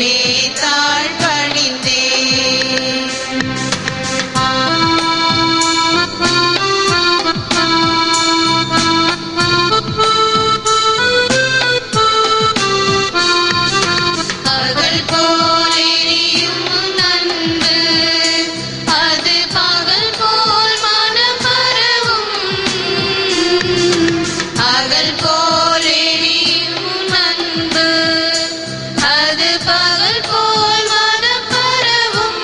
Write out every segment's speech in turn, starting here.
முன்னே தாழ்பணிந்தே பகல் போல் எரியும் அன்பு அது பகல் போல் மனம் பரவும் அகல் போல் எரியும் அன்பு அது பகல் போல் மனம் பரவும்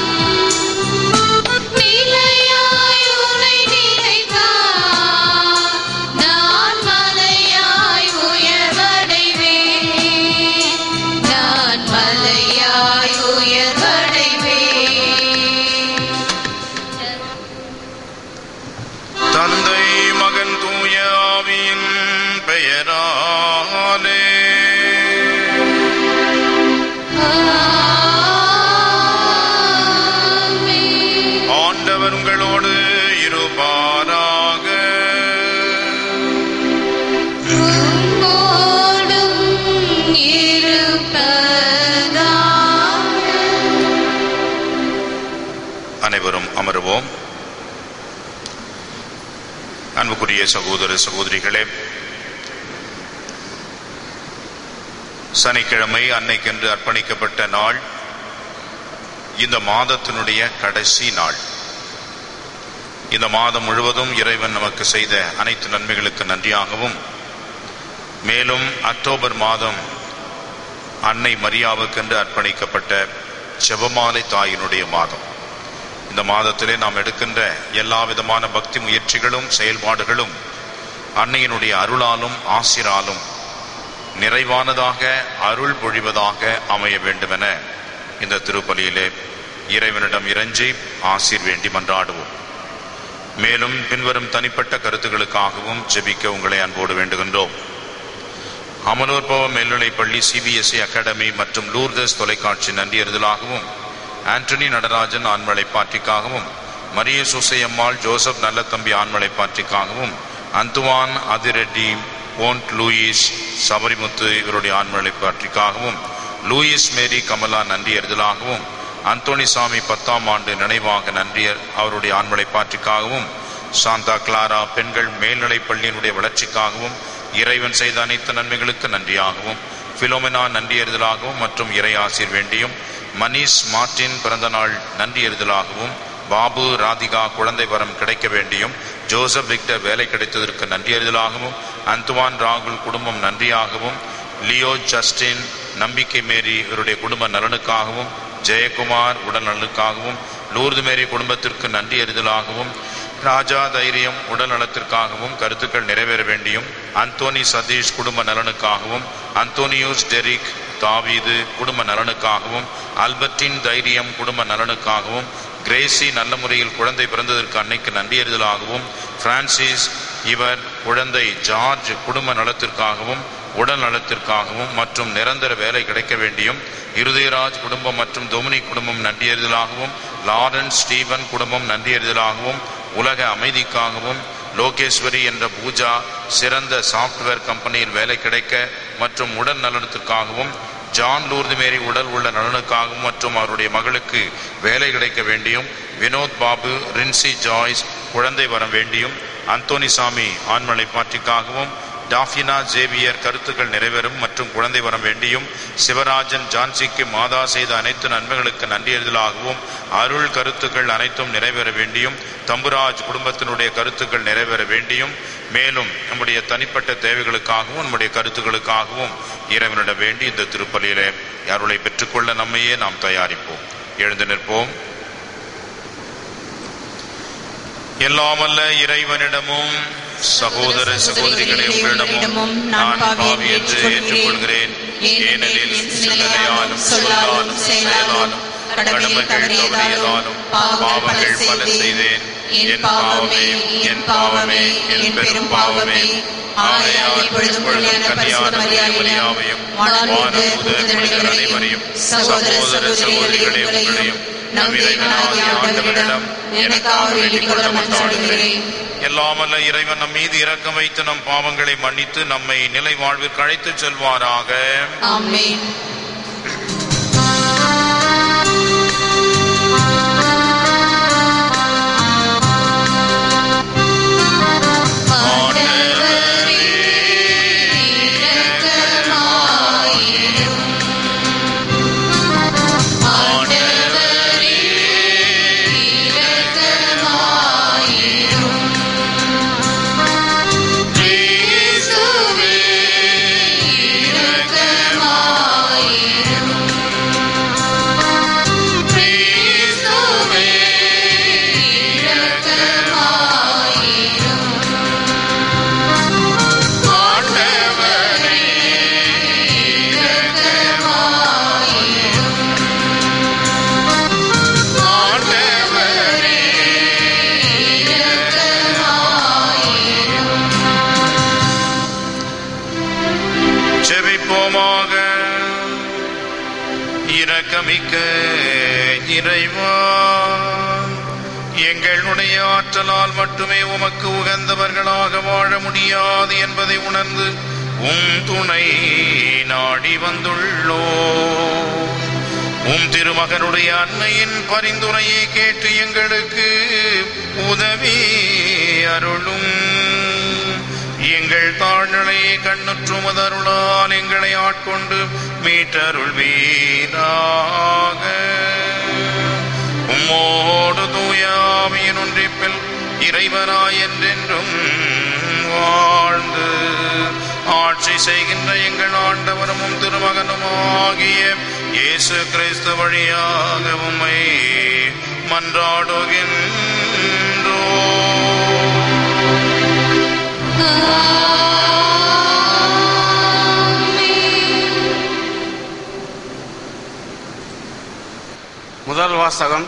நிலையாய் உனை நினைத்தார் நான் மலையாய் உயர்வடைவேன் நான் மலையாய் உயர்வடைவேன் தந்தை மகன் தூய ஆவியின் பெயராலே ஆமென். ஆண்டவர் உங்களோடு இருப்பாராக உம்மோடும் இருப்பதாக. அனைவரும் அமருவோம் அன்புக்குரிய சகோதர சகோதரிகளே சனிக்கிழமை அன்னைக்கென்று அர்ப்பணிக்கப்பட்ட நாள் இந்த மாதத்தினுடைய கடைசி நாள் இந்த மாதம் முழுவதும் இறைவன் நமக்கு செய்த அனைத்து நன்மைகளுக்கு நன்றியாகவும் மேலும் அக்டோபர் மாதம் அன்னை மரியாவுக்கென்று அர்ப்பணிக்கப்பட்ட செபமாலை தாயினுடைய மாதம் இந்த மாதத்திலே நாம் எடுக்கின்ற எல்லா விதமான பக்தி முயற்சிகளும் செயல்பாடுகளும் அன்னையினுடைய அருளாலும் ஆசிராலும் நிறைவானதாக அருள் பொழிவதாக அமைய வேண்டுமென இந்த திருப்பலியிலே இறைவனிடம் இறைஞ்சி ஆசீர் வேண்டி மன்றாடுவோம் மேலும் பின்வரும் தனிப்பட்ட கருத்துக்களுக்காகவும் ஜெபிக்க உங்களை அன்போடு வேண்டுகின்றோம் அமலோற்பவ மேல்நிலைப் பள்ளி சிபிஎஸ்இ அகாடமி மற்றும் லூர்தஸ் தொலைக்காட்சி நன்றியறிதலாகவும் ஆண்டனி நடராஜன் ஆண்மலை பாற்றிக்காகவும் மரிய சுசையம்மாள் ஜோசப் நல்லத்தம்பி ஆண்மலை பாற்றிக்காகவும் அந்துவான் அதிரெட்டி ஓன்ட் லூயிஸ் சபரிமுத்து இவருடைய ஆண்மலை பாற்றிக்காகவும் லூயிஸ் மேரி கமலா நன்றியறிதலாகவும் அந்தோணிசாமி பத்தாம் ஆண்டு நினைவாக நன்றியர் அவருடைய ஆண்மலை பாற்றிக்காகவும் சாந்தா கிளாரா பெண்கள் மேல்நிலைப் பள்ளியினுடைய வளர்ச்சிக்காகவும் இறைவன் செய்த அனைத்து நன்மைகளுக்கு நன்றியாகவும் பிலோமினா நன்றியறிதலாகவும் மற்றும் இறை ஆசீர் வேண்டியும் மनीஷ் மார்டின் பிறந்த நாள் நன்றியறிதலாகவும் பாபு ராதிகா குழந்தை வரம் கிடைக்க வேண்டியும் ஜோசப் விக்டர் வேலை கிடைத்ததற்கு நன்றியறிதலாகவும் அந்துவான் ராகுல் குடும்பம் நன்றியாகவும் லியோ ஜஸ்டின் நம்பிக்கை மேரி இவருடைய குடும்ப நலனுக்காகவும் ஜெயக்குமார் உடல் நலனுக்காகவும் லூர்து மேரி குடும்பத்திற்கு நன்றி அறிதலாகவும் ராஜா தைரியம் உடல் நலத்திற்காகவும் கருத்துக்கள் நிறைவேற வேண்டியும் அந்தோனி சதீஷ் குடும்ப நலனுக்காகவும் அந்தோனியோஸ் டெரிக் தாவீது குடும்ப நலனுக்காகவும் அல்பர்டின் தைரியம் குடும்ப நலனுக்காகவும் கிரேசி நல்ல முறையில் குழந்தை பிறந்ததற்கு அன்னைக்கு நன்றியறிதலாகவும் பிரான்சிஸ் இவர் குழந்தை ஜார்ஜ் குடும்ப நலத்திற்காகவும் உடல் நலத்திற்காகவும் மற்றும் நிரந்தர வேலை கிடைக்க வேண்டியும் இருதயராஜ் குடும்பம் மற்றும் டொமினிக் குடும்பம் நன்றியறிதலாகவும் லாரன்ஸ் ஸ்டீவன் குடும்பம் நன்றியறிதலாகவும் உலக அமைதிக்காகவும் லோகேஸ்வரி என்ற பூஜா சிறந்த சாஃப்ட்வேர் கம்பெனியில் வேலை கிடைக்க மற்றும் உடல் நலனத்திற்காகவும் ஜான் லூர்து மேரி உடல் உள்ள நலனுக்காகவும் மற்றும் அவருடைய மகளுக்கு வேலை கிடைக்க வேண்டியும் வினோத் பாபு ரின்சி ஜாய்ஸ் குழந்தை வர வேண்டியும் அந்தோனிசாமி ஆண்மலை பாட்டிக்காகவும் டாஃபினா ஜேவியர் கருத்துக்கள் நிறைவேறும் மற்றும் குழந்தை வரம் வேண்டியும் சிவராஜன் ஜான்சிக்கு மாதா செய்த அனைத்து நன்மைகளுக்கு நன்றியறிதலாகவும் அருள் கருத்துக்கள் அனைத்தும் நிறைவேற வேண்டியும் தம்புராஜ் குடும்பத்தினுடைய கருத்துக்கள் நிறைவேற வேண்டியும் மேலும் நம்முடைய தனிப்பட்ட தேவைகளுக்காகவும் நம்முடைய கருத்துக்களுக்காகவும் இறைவனிடம் வேண்டி இந்த திருப்பலியிலே அருளை பெற்றுக்கொள்ள நம்மையே நாம் தயாரிப்போம் எழுந்து நிற்போம் எல்லாமல்ல இறைவனிடமும் சகோதர சகோதரிகளே உங்களிடமும் நான் பாவி என்று ஏற்றுக்கொள்கிறேன் ஏனெனில் சிந்தனையாலும் சொல்லாலும் செயலாலும் கடமைகள் தவறியதாலும் பாவங்கள் பல செய்தேன் என் பாவமே என் பாவமே என் பெரும் பாவமே ஆகையால் இப்பொழுது கன்னியான மரியாதையும் வானதூதர்கள் அனைவரையும் சகோதர சகோதரிகளே உங்களையும் நம் இறைவனாகிய ஆண்டவரிடம் எனக்காக வேண்டிக் கொள்ள மன்றாடுகிறேன் எல்லாமல்ல இறைவன் நம் மீது இரக்கம் வைத்து நம் பாவங்களை மன்னித்து நம்மை நிலை வாழ்விற்கு அழைத்துச் செல்வாராக ஆமென் இரக்கமிக்க இறைவா எங்களுடைய ஆற்றலால் மட்டுமே உமக்கு உகந்தவர்களாக வாழ முடியாது என்பதை உணர்ந்து உம் துணை நாடி வந்துள்ளோ உம் திருமகனுடைய அன்னையின் பரிந்துரையை கேட்டு எங்களுக்கு உதவி அருளும் எங்கள் தாழ்நிலையை கண்ணுற்றுமது அருளால் எங்களை ஆட்கொண்டு மீட்டருள் வீராக உம்மோடு தூயாவியின் ஒன்றிப்பில் இறைவனாய் என்றென்றும் வாழ்ந்து ஆட்சி செய்கின்ற எங்கள் ஆண்டவரும் உம் திருமகனும் ஆகிய இயேசு கிறிஸ்து வழியாக உம்மை மன்றாடுகின்றோ முதல் வாசகம்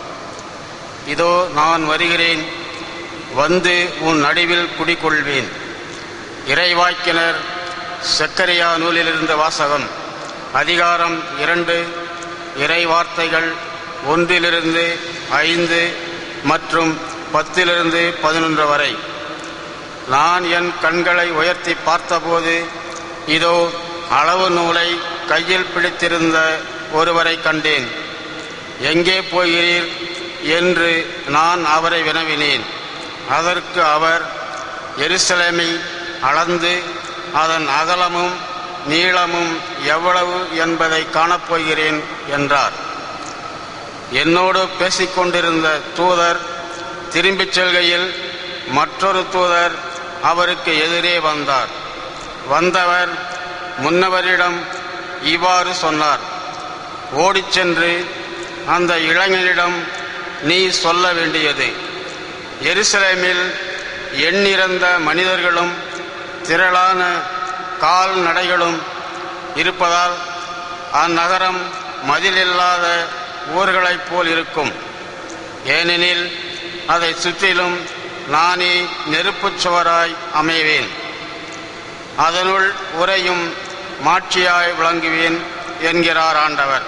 இதோ நான் வருகிறேன் வந்து உன் நடுவில் குடிகொள்வேன் இறைவாக்கினர் செக்கரியா நூலிலிருந்த வாசகம் அதிகாரம் இரண்டு இறை வார்த்தைகள் ஒன்றிலிருந்து ஐந்து மற்றும் பத்திலிருந்து பதினொன்று வரை நான் என் கண்களை உயர்த்தி பார்த்தபோது இதோ அளவு நூலை கையில் பிடித்திருந்த ஒருவரை கண்டேன் எங்கே போகிறீர் என்று நான் அவரை வினவினேன் அதற்கு அவர் எருசலேமை அளந்து அதன் அகலமும் நீளமும் எவ்வளவு என்பதை காணப்போகிறேன் என்றார் என்னோடு பேசிக்கொண்டிருந்த தூதர் திரும்பிச் செல்கையில் மற்றொரு தூதர் அவருக்கு எதிரே வந்தார் வந்தவர் முன்னவரிடம் இவ்வாறு சொன்னார் ஓடிச் சென்று அந்த இளைஞனிடம் நீ சொல்ல வேண்டியது எருசலேமில் எண்ணிறந்த மனிதர்களும் திரளான கால்நடைகளும் இருப்பதால் அந்நகரம் மதிலில்லாத ஊர்களைப் போல் இருக்கும் ஏனெனில் அதை சுற்றிலும் நானே நெருப்புச் சுவராய் அமைவேன் அதனுள் உரையும் மாட்சியாய் விளங்குவேன் என்கிறார் ஆண்டவர்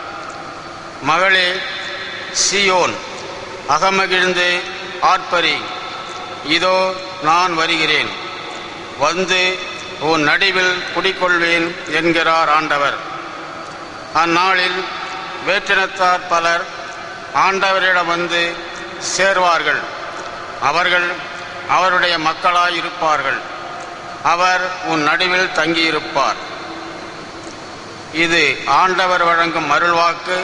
மகளே சியோன் அகமகிழ்ந்து ஆர்ப்பரி இதோ நான் வருகிறேன் வந்து உன் நடுவில் குடிக்கொள்வேன் என்கிறார் ஆண்டவர் அந்நாளில் வேற்றினத்தார் பலர் ஆண்டவரிடம் வந்து சேர்வார்கள் அவர்கள் அவருடைய மக்களாய் இருப்பார்கள் அவர் உன் நடுவில் தங்கியிருப்பார் இது ஆண்டவர் வழங்கும் அருள்வாக்கு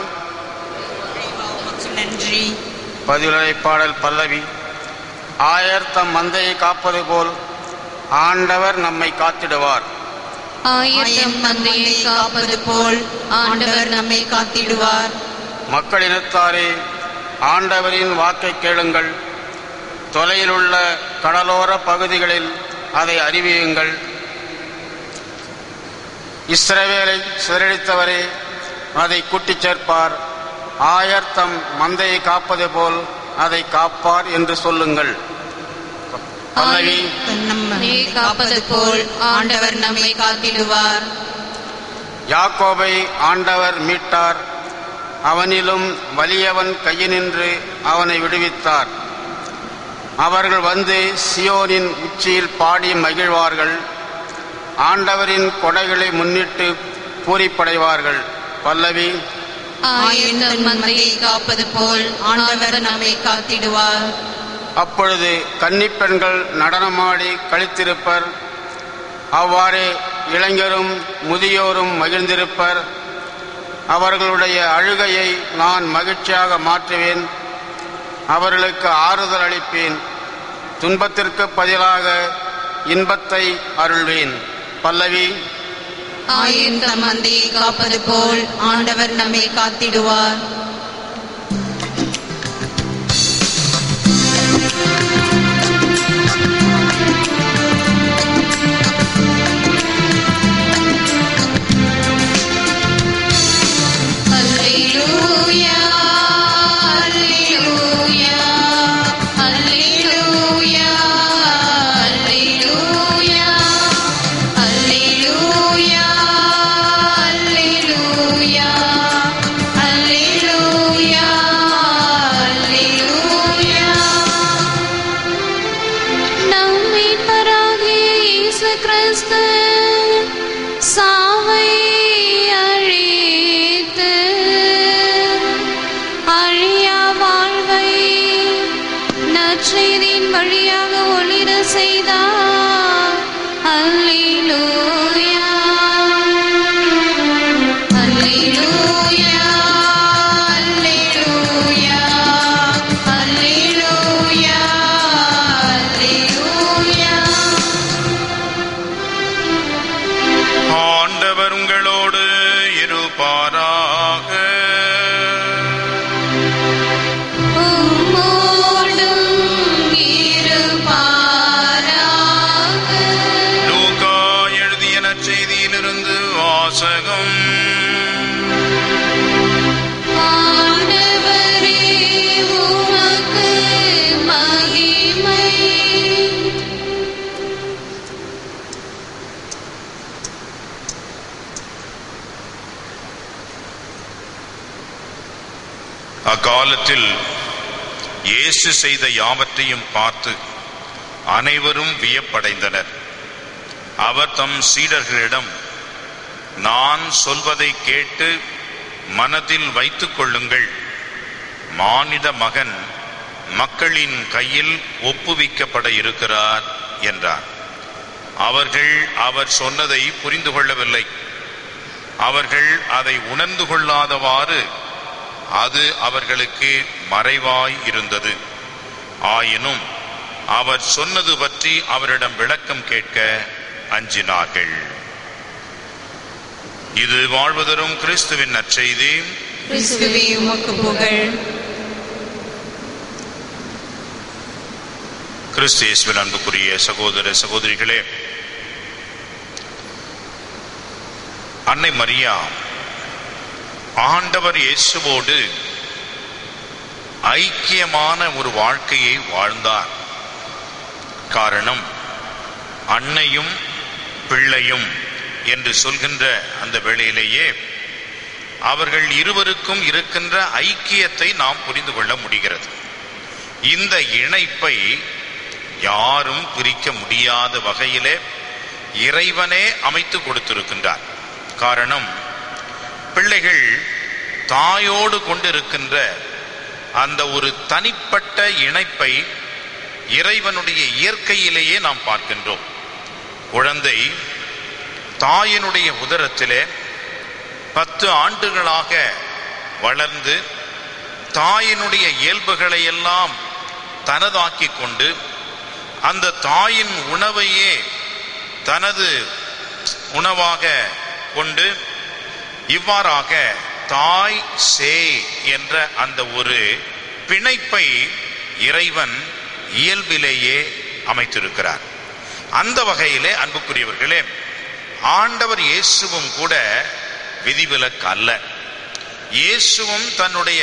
நன்றி பதிலுரை பாடல் பல்லவி ஆயர் தம் மந்தையை காப்பது போல் ஆண்டவர் நம்மை காத்திடுவார் ஆயிரம் மந்தையை காப்பது போல் ஆண்டவர் நம்மை காத்திடுவார் மக்களினத்தாரே ஆண்டவரின் வாக்கை கேளுங்கள் தொலையிலுள்ள கடலோர பகுதிகளில் அதை அறிவியுங்கள் இஸ்ரவேலை சிதறடித்தவரே அதை கூட்டிச் சேர்ப்பார் ஆயர் தம் மந்தையை காப்பது போல் அதை காப்பார் என்று சொல்லுங்கள் பல்லவி நம்மை காப்பது போல் ஆண்டவர் நம்மை காத்திடுவார் யாக்கோபை ஆண்டவர் மீட்டார் அவனிலும் வலியவன் கையினின்று அவனை விடுவித்தார் அவர்கள் வந்து சியோனின் உச்சியில் பாடி மகிழ்வார்கள் ஆண்டவரின் கொடைகளை முன்னிட்டு பூரிப்படைவார்கள் பல்லவி ஆயிரம் மந்தையை காப்பது போல் ஆண்டவர் நம்மை காத்திடுவார் அப்பொழுது கன்னிப்பெண்கள் நடனமாடி கழித்திருப்பர் அவ்வாறே இளைஞரும் முதியோரும் மகிழ்ந்திருப்பர் அவர்களுடைய அழுகையை நான் மகிழ்ச்சியாக மாற்றுவேன் அவர்களுக்கு ஆறுதல் அளிப்பேன் துன்பத்திற்கு பதிலாக இன்பத்தை அருள்வேன் பல்லவி ஆயிரம் மந்தையை காப்பது போல் ஆண்டவர் நம்மை காத்திடுவார் Alleluia, Alleluia, Alleluia, Alleluia, Alleluia, Alleluia, வழியாக ஒளிர செய்தார் அல்லேலூயா அல்லேலூயா அல்லேலூயா அல்லேலூயா அல்லேலூயா ஆண்டவர் உங்களோடு இருப்பாராக உம்மோடும் இருப்பாராக. லூக்கா எழுதிய நற்செய்தியிலிருந்து வாசகம் ஆண்டவரே, உமக்கு மகிமை அக்காலத்தில் இயேசு செய்த யாவற்றையும் பார்த்து அனைவரும் வியப்படைந்தனர் அவர் தம் சீடர்களிடம் நான் சொல்வதை கேட்டு மனதில் வைத்துக் கொள்ளுங்கள் மானிட மகன் மக்களின் கையில் ஒப்புவிக்கப்பட இருக்கிறார் என்றார் அவர்கள் அவர் சொன்னதை புரிந்து கொள்ளவில்லை அவர்கள் அதை உணர்ந்து கொள்ளாதவாறு அது அவர்களுக்கு மறைவாய் இருந்தது ஆயினும் அவர் சொன்னது பற்றி அவரிடம் விளக்கம் கேட்க அஞ்சினார்கள் இது வாழ்வதரும் கிறிஸ்துவின் நற்செய்தி கிறிஸ்துவே உமக்கு புகழ் கிறிஸ்து இயேசுவின் அன்புக்குரிய சகோதர சகோதரிகளே அன்னை மரியா ஆண்டவர் இயேசுவோடு ஐக்கியமான ஒரு வாழ்க்கையை வாழ்ந்தார் காரணம் அன்னையும் பிள்ளையும் என்று சொல்கின்ற அந்த வேளையிலேயே அவர்கள் இருவருக்கும் இருக்கின்ற ஐக்கியத்தை நாம் புரிந்து கொள்ள முடிகிறது இந்த இணைப்பை யாரும் பிரிக்க முடியாத வகையிலே இறைவனே அமைத்து கொடுத்திருக்கின்றார் காரணம் பிள்ளைகள் தாயோடு கொண்டிருக்கின்ற அந்த ஒரு தனிப்பட்ட இணைப்பை இறைவனுடைய இயற்கையிலேயே நாம் பார்க்கின்றோம் குழந்தை தாயினுடைய உதரத்திலே பத்து ஆண்டுகளாக வளர்ந்து தாயினுடைய இயல்புகளை எல்லாம் தனதாக்கிக் கொண்டு அந்த தாயின் உணவையே தனது உணவாக கொண்டு இவ்வாறாக தாய் சே என்ற அந்த ஒரு பிணைப்பை இறைவன் இயல்பிலேயே அமைத்திருக்கிறார் அந்த வகையிலே அன்புக்குரியவர்களே ஆண்டவர் இயேசுவும் கூட விதிவிலக்கு அல்ல இயேசுவும் தன்னுடைய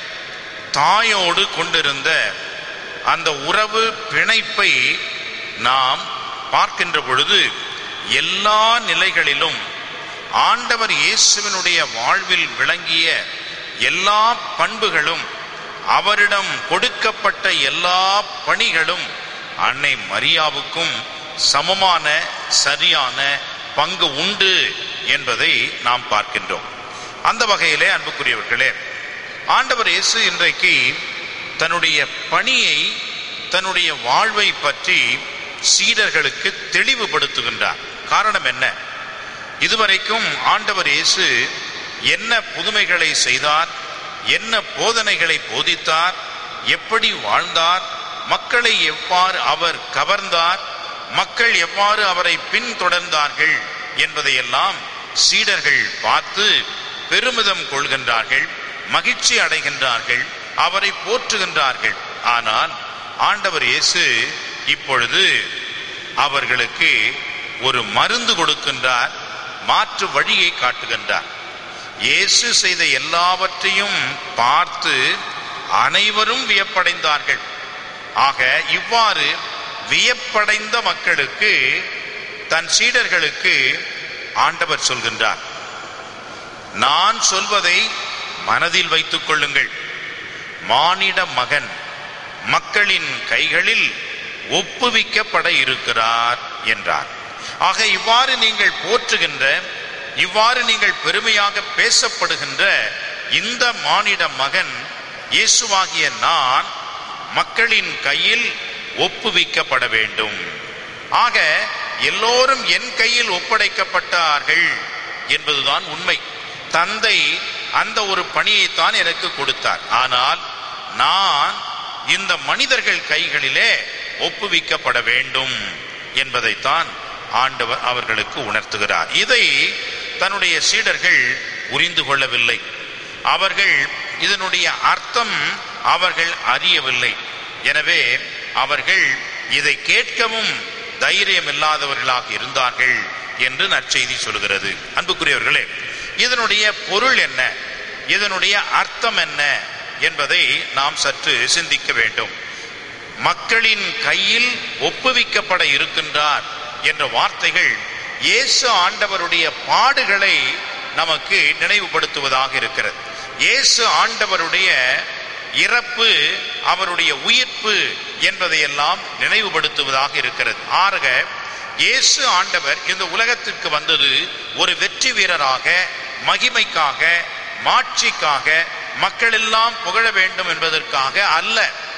தாயோடு கொண்டிருந்த அந்த உறவு பிணைப்பை நாம் பார்க்கின்ற பொழுது எல்லா நிலைகளிலும் ஆண்டவர் இயேசுவினுடைய வாழ்வில் விளங்கிய எல்லா பண்புகளும் அவரிடம் கொடுக்கப்பட்ட எல்லா பணிகளும் அன்னை மரியாவுக்கும் சமமான சரியான பங்கு உண்டு என்பதை நாம் பார்க்கின்றோம் அந்த வகையிலே அன்புக்குரியவர்களே ஆண்டவர் இயேசு இன்றைக்கு தன்னுடைய பணியை தன்னுடைய வாழ்வை பற்றி சீடர்களுக்கு தெளிவுபடுத்துகின்றார் காரணம் என்ன இதுவரைக்கும் ஆண்டவர் இயேசு என்ன புதுமைகளை செய்தார் என்ன போதனைகளை போதித்தார் எப்படி வாழ்ந்தார் மக்களை எவ்வாறு அவர் கவர்ந்தார் மக்கள் எவ்வாறு அவரை பின்தொடர்ந்தார்கள் என்பதையெல்லாம் சீடர்கள் பார்த்து பெருமிதம் கொள்கின்றார்கள் மகிழ்ச்சி அடைகின்றார்கள் அவரை போற்றுகின்றார்கள் ஆனால் ஆண்டவர் இயேசு இப்பொழுது அவர்களுக்கு ஒரு மருந்து கொடுக்கின்றார் மாற்று வழியை காட்டுகின்றார் இயேசு செய்த எல்லாவற்றையும் பார்த்து அனைவரும் வியப்படைந்தார்கள் ஆக இவ்வாறு வியப்படைந்த மக்களுக்கு தன் சீடர்களுக்கு ஆண்டவர் சொல்கின்றார் நான் சொல்வதை மனதில் வைத்துக் கொள்ளுங்கள் மானிட மகன் மக்களின் கைகளில் ஒப்புவிக்கப்பட இருக்கிறார் என்றார் ஆக இவ்வாறு நீங்கள் போற்றுகின்ற இவ்வாறு நீங்கள் பெருமையாக பேசப்படுகின்ற இந்த மானிட மகன் இயேசுவாகிய நான் மக்களின் கையில் ஒப்புவிக்கப்பட வேண்டும் ஆக எல்லோரும் என் கையில் ஒப்படைக்கப்பட்டார்கள் என்பதுதான் உண்மை தந்தை அந்த ஒரு பணியைத்தான் எனக்கு கொடுத்தார் ஆனால் நான் இந்த மனிதர்கள் கைகளிலே ஒப்புவிக்கப்பட வேண்டும் என்பதைத்தான் ஆண்டவர் அவர்களுக்கு உணர்த்துகிறார் இதை தன்னுடைய சீடர்கள் புரிந்து கொள்ளவில்லை அவர்கள் இதனுடைய அர்த்தம் அவர்கள் அறியவில்லை எனவே அவர்கள் இதை கேட்கவும் தைரியம் இல்லாதவர்களாக இருந்தார்கள் என்று நற்செய்தி சொல்கிறது அன்புக்குரியவர்களே இதனுடைய பொருள் என்ன இதனுடைய அர்த்தம் என்ன என்பதை நாம் சற்று சிந்திக்க வேண்டும் மக்களின் கையில் ஒப்புவிக்கப்பட இருக்கின்றார் என்ற வார்த்தைகள் இயேசு ஆண்டவருடைய பாடுகளை நமக்கு நினைவுபடுத்துவதாக இருக்கிறது இயேசு ஆண்டவருடைய இறப்பு அவருடைய உயிர்ப்பு என்பதையெல்லாம் நினைவுபடுத்துவதாக இருக்கிறது ஆக இயேசு ஆண்டவர் இந்த உலகத்திற்கு வந்தது ஒரு வெற்றி வீரராக மகிமைக்காக மாட்சிக்காக மக்கள் எல்லாம் புகழ வேண்டும் என்பதற்காக அல்ல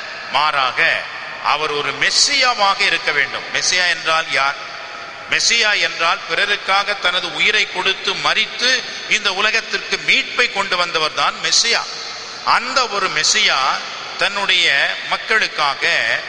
மாறாக அவர் ஒரு மெஸ்ஸியாவாக இருக்க வேண்டும் மெஸ்ஸியா என்றால் யார் மெஸ்ஸியா என்றால் பிறருக்காக தனது உயிரை கொடுத்து மறித்து இந்த உலகத்திற்கு மீட்பை கொண்டு வந்தவர் தான் மெஸ்ஸியா அந்த ஒரு மெஸ்ஸியா தன்னுடைய மக்களுக்காக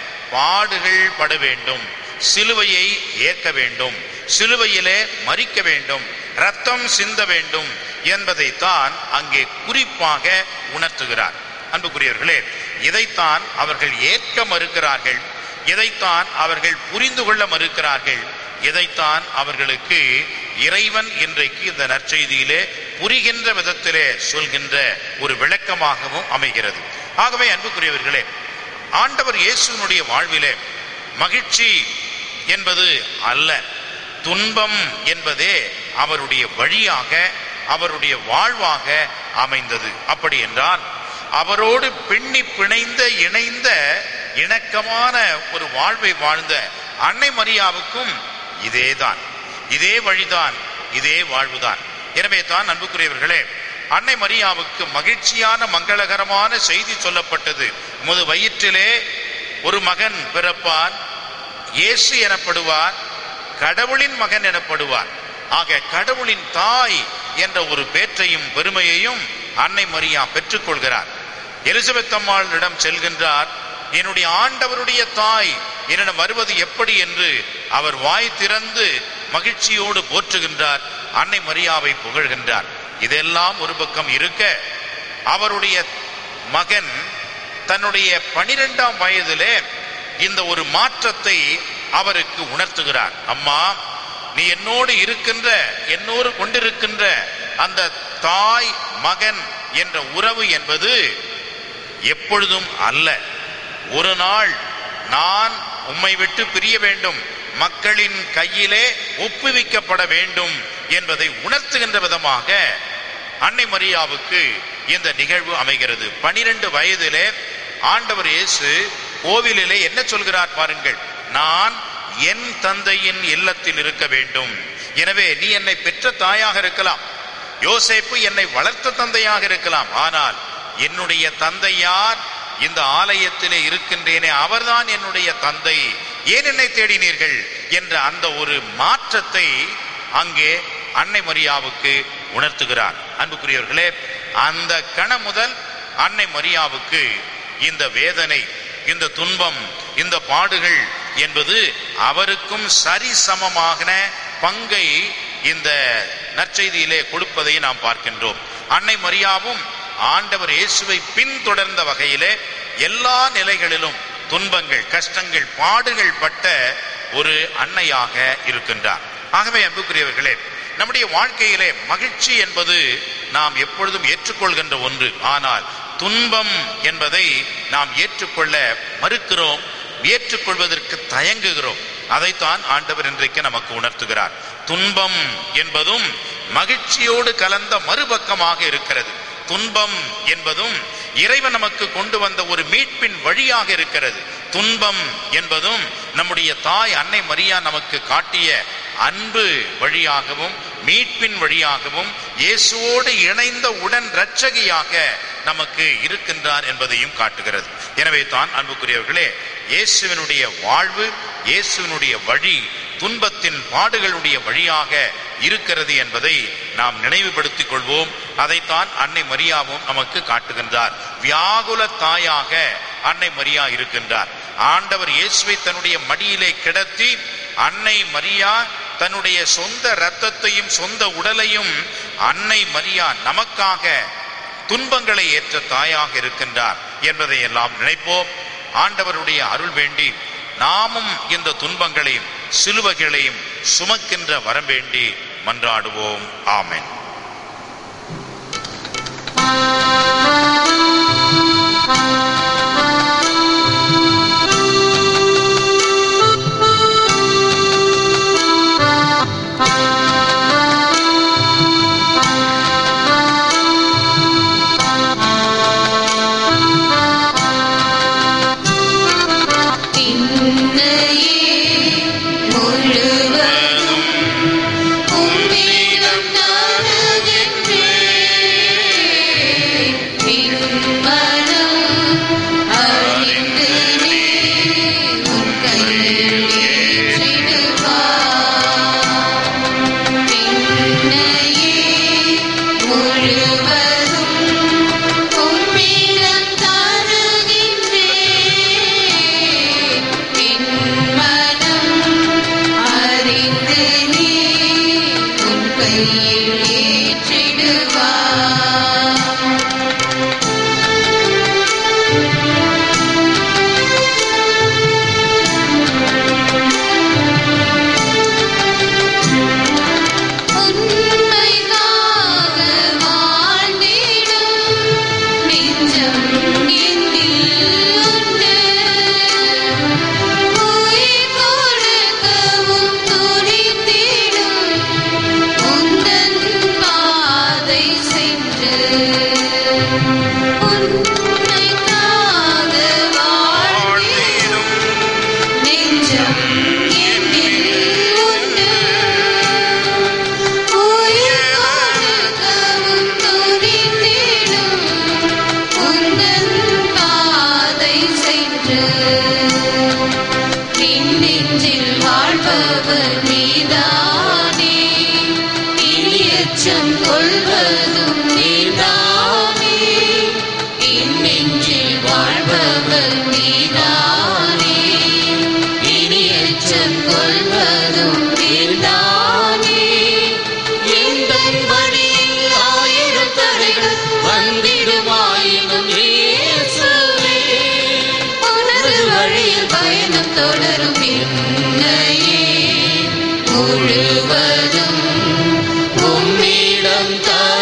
பாடுகள் பட வேண்டும் சிலுவையை ஏற்க வேண்டும் சிலுவையிலே மறிக்க வேண்டும் ரத்தம் சிந்த வேண்டும் என்பதைத்தான் அங்கே குறிப்பாக உணர்த்துகிறார் அன்புக்குரியவர்களே இதைத்தான் அவர்கள் ஏற்க மறுக்கிறார்கள் இதைத்தான் அவர்கள் புரிந்து கொள்ள மறுக்கிறார்கள் இதைத்தான் அவர்களுக்கு இறைவன் இன்றைக்கு இந்த நற்செய்தியிலே புரிகின்ற விதத்திலே சொல்கின்ற ஒரு விளக்கமாகவும் அமைகிறது ஆகவே அன்புக்குரியவர்களே ஆண்டவர் இயேசுவினுடைய வாழ்விலே மகிழ்ச்சி என்பது அல்ல துன்பம் என்பதே அவருடைய வழியாக அவருடைய வாழ்வாக அமைந்தது அப்படி என்றால் அவரோடு பின்னி பிணைந்த இணைந்த இணக்கமான ஒரு வாழ்வை வாழ்ந்த அன்னை மரியாவுக்கும் இதேதான் இதே வழிதான் இதே வாழ்வுதான் எனவே தான் அன்புக்குரியவர்களே அன்னை மரியாவுக்கு மகிழ்ச்சியான மங்களகரமான செய்தி சொல்லப்பட்டது உமது வயிற்றிலே ஒரு மகன் பிறப்பான் இயேசு எனப்படுவார் கடவுளின் மகன் எனப்படுவார் ஆக கடவுளின் தாய் என்ற ஒரு பேற்றையும் பெருமையையும் அன்னை மரியா பெற்றுக்கொள்கிறார் எலிசபெத் அம்மாளிடம் செல்கின்றார் என்னுடைய ஆண்டவருடைய தாய் என்னிடம் வருவது எப்படி என்று அவர் வாய் திறந்து மகிழ்ச்சியோடு போற்றுகின்றார் அன்னை மரியாவை புகழ்கின்றார் இதெல்லாம் ஒரு பக்கம் இருக்க அவருடைய மகன் தன்னுடைய பனிரெண்டாம் வயதிலே இந்த ஒரு மாற்றத்தை அவருக்கு உணர்த்துகிறார் அம்மா நீ என்னோடு இருக்கின்ற என்னோடு கொண்டிருக்கின்ற அந்த தாய் மகன் என்ற உறவு என்பது எப்பொழுதும் அல்ல ஒரு நாள் நான் உம்மை விட்டு பிரிய வேண்டும் மக்களின் கையிலே ஒப்புவிக்கப்பட வேண்டும் என்பதை உணர்த்துகின்ற விதமாக அன்னை மரியாவுக்கு இந்த நிகழ்வு அமைகிறது பனிரெண்டு வயதிலே ஆண்டவர் இயேசு கோவிலிலே என்ன சொல்கிறார் பாருங்கள் நான் என் தந்தையின் இல்லத்தில் இருக்க வேண்டும் எனவே நீ என்னை பெற்ற தாயாக இருக்கலாம் யோசேப்பு என்னை வளர்த்த தந்தையாக இருக்கலாம் ஆனால் என்னுடைய தந்தை யார் இந்த ஆலயத்திலே இருக்கின்றேனே அவர்தான் என்னுடைய தந்தை ஏன் என்னை தேடினீர்கள் என்ற அந்த ஒரு மாற்றத்தை அங்கே அன்னை மரியாவுக்கு உணர்த்துகிறார் அன்புக்குரியவர்களே அந்த கண முதல் அன்னை மரியாவுக்கு இந்த வேதனை இந்த துன்பம் இந்த பாடுகள் என்பது அவருக்கும் சரிசமமான பங்கை இந்த நற்செய்தியிலே கொடுப்பதை நாம் பார்க்கின்றோம் அன்னை மரியாவும் ஆண்டவர் இயேசுவை பின்தொடர்ந்த வகையிலே எல்லா நிலைகளிலும் துன்பங்கள் கஷ்டங்கள் பாடுகள் பட்ட ஒரு அன்னையாக இருக்கின்றார் ஆகவே அன்புக்குரியவர்களே நம்முடைய வாழ்க்கையிலே மகிழ்ச்சி என்பது நாம் எப்பொழுதும் ஏற்றுக்கொள்கின்ற ஒன்று ஆனால் துன்பம் என்பதை நாம் ஏற்றுக்கொள்ள மறுக்கிறோம் ஏற்றுக்கொள்வதற்கு தயங்குகிறோம் அதைத்தான் ஆண்டவர் இன்றைக்கு நமக்கு உணர்த்துகிறார் துன்பம் என்பதும் மகிழ்ச்சியோடு கலந்த மறுபக்கமாக இருக்கிறது துன்பம் என்பதும் இறைவன் நமக்கு கொண்டு வந்த ஒரு மீட்பின் வழியாக இருக்கிறது துன்பம் என்பதும் நம்முடைய தாய் அன்னை மரியா நமக்கு காட்டிய அன்பு வழியாகவும் மீட்பின் வழியாகவும் இயேசுவோடு இணைந்த உடன் இரட்சகியாக நமக்கு இருக்கின்றார் என்பதையும் காட்டுகிறது எனவே தான் அன்புக்குரியவர்களே இயேசுவினுடைய வாழ்வு இயேசுவினுடைய வழி துன்பத்தின் பாடுகளுடைய வழியாக இருக்கிறது என்பதை நாம் நினைவுபடுத்திக் கொள்வோம் அதைத்தான் அன்னை மரியாவும் நமக்கு காட்டுகின்றார் வியாகுல தாயாக அன்னை மரியா இருக்கின்றார் ஆண்டவர் இயேசுவை தன்னுடைய மடியிலே கிடத்தி அன்னை மரியா தன்னுடைய சொந்த இரத்தத்தையும் சொந்த உடலையும் அன்னை மரியா நமக்காக துன்பங்களை ஏற்ற தாயாக இருக்கின்றார் என்பதை எல்லாம் நினைப்போம் ஆண்டவருடைய அருள் வேண்டி நாமும் இந்த துன்பங்களையும் சிலுவைகளையும் சுமக்கின்ற வரம் வேண்டி மன்றாடுவோம் ஆமென் இன்னையே முழுவதும் உம்மிடம் தருகின்றேன். என் மனம் அறிந்து நீ உன் கையில் ஏற்றிடுவாய். என்னையே முழுவதும் உம்மிடம் தருகின்றேன். என் மனம் அறிந்து நீ உன் கையில் ஏற்றிடுவாய். உண்மைக்காக வாழ்ந்திடும் நெஞ்சம் என்னில் உண்டு. உயிர் கொடுக்கவும் துடித்திடும் உந்தன் பாதை சென்று உண்மைக்காக வாழ்ந்திடும் நெஞ்சம் என்னில் உண்டு. உயிர் கொடுக்கவும் துடித்திடும் உந்தன் பாதை சென்று என் நெஞ்சில் வாழ்பவர் நீதானே இனி அச்சம் கொள்வதும் நீதானே என் நெஞ்சில் வாழ்பவர் நீதானே இனி அச்சம் கொள்வதும் நீதானே எந்தன் வழியில் ஆயிரம் தடைகள் வந்திடுமாயினும் இயேசுவே உனது வழியில் பயணம் தொடரும் என்னையே முழுவதும் உம்மிடம்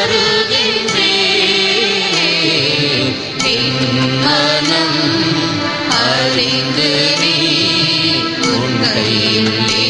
தருகின்றேன் என் மனம் அறிந்து நீ உன் கையில்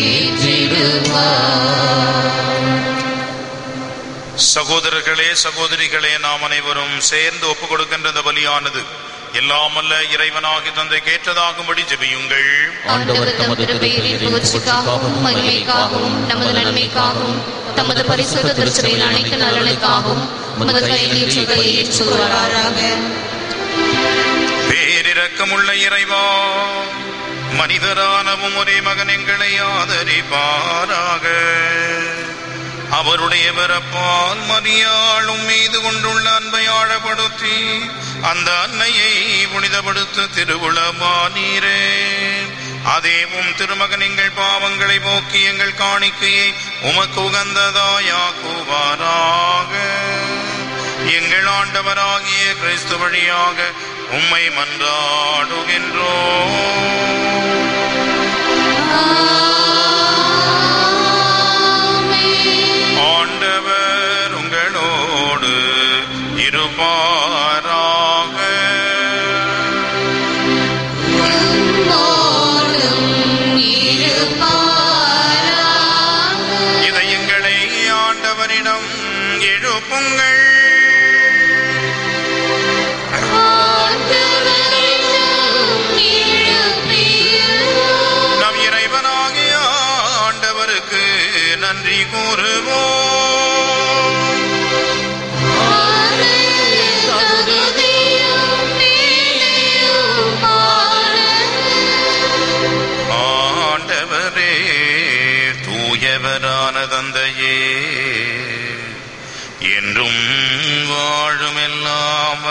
ஏற்றிடுவாய் சகோதரர்களே சகோதரிகளே நாம் அனைவரும் சேர்ந்து ஒப்புக் கொடுக்கின்ற இந்த பலியானது எல்லாமல்ல இறைவனாகி தந்தை கேட்டதாகும்படி ஜெபியுங்கள் ஆண்டவர் தமது திருப்பெயரின் புகழ்ச்சிக்காகவும் மகிமைக்காகவும் நமது நன்மைக்காகவும் தமது பரிசுத்த திருச்சபையின் அனைத்து நலனுக்காகவும் உமது கையில் ஏற்றுகையை ஏற்றுவாராக பேரிரக்கமுள்ள இறைவா மனிதரானவும் ஒரே மகன் எங்களை ஆதரிப்பாராக அவருடைய பிறப்பால் மரியாளும் மீது கொண்டுள்ள அன்பை ஆழப்படுத்தி அந்த அன்னையை புனிதப்படுத்த திருவுளமானீரே அதேவும் திருமகன் எங்கள் பாவங்களை போக்கி எங்கள் காணிக்கையை உமக்கு உகந்ததாயாக்குவாராக எங்கள் ஆண்டவராகிய கிறிஸ்து வழியாக உம்மை மன்றாடுகின்றோம் ஆண்டவர் உங்களோடு இருப்பாராக இதயங்களை ஆண்டவரிடம் எழுப்புங்கள் நம் இறைவனாகிய ஆண்டவருக்கு நன்றி கூறுவோம்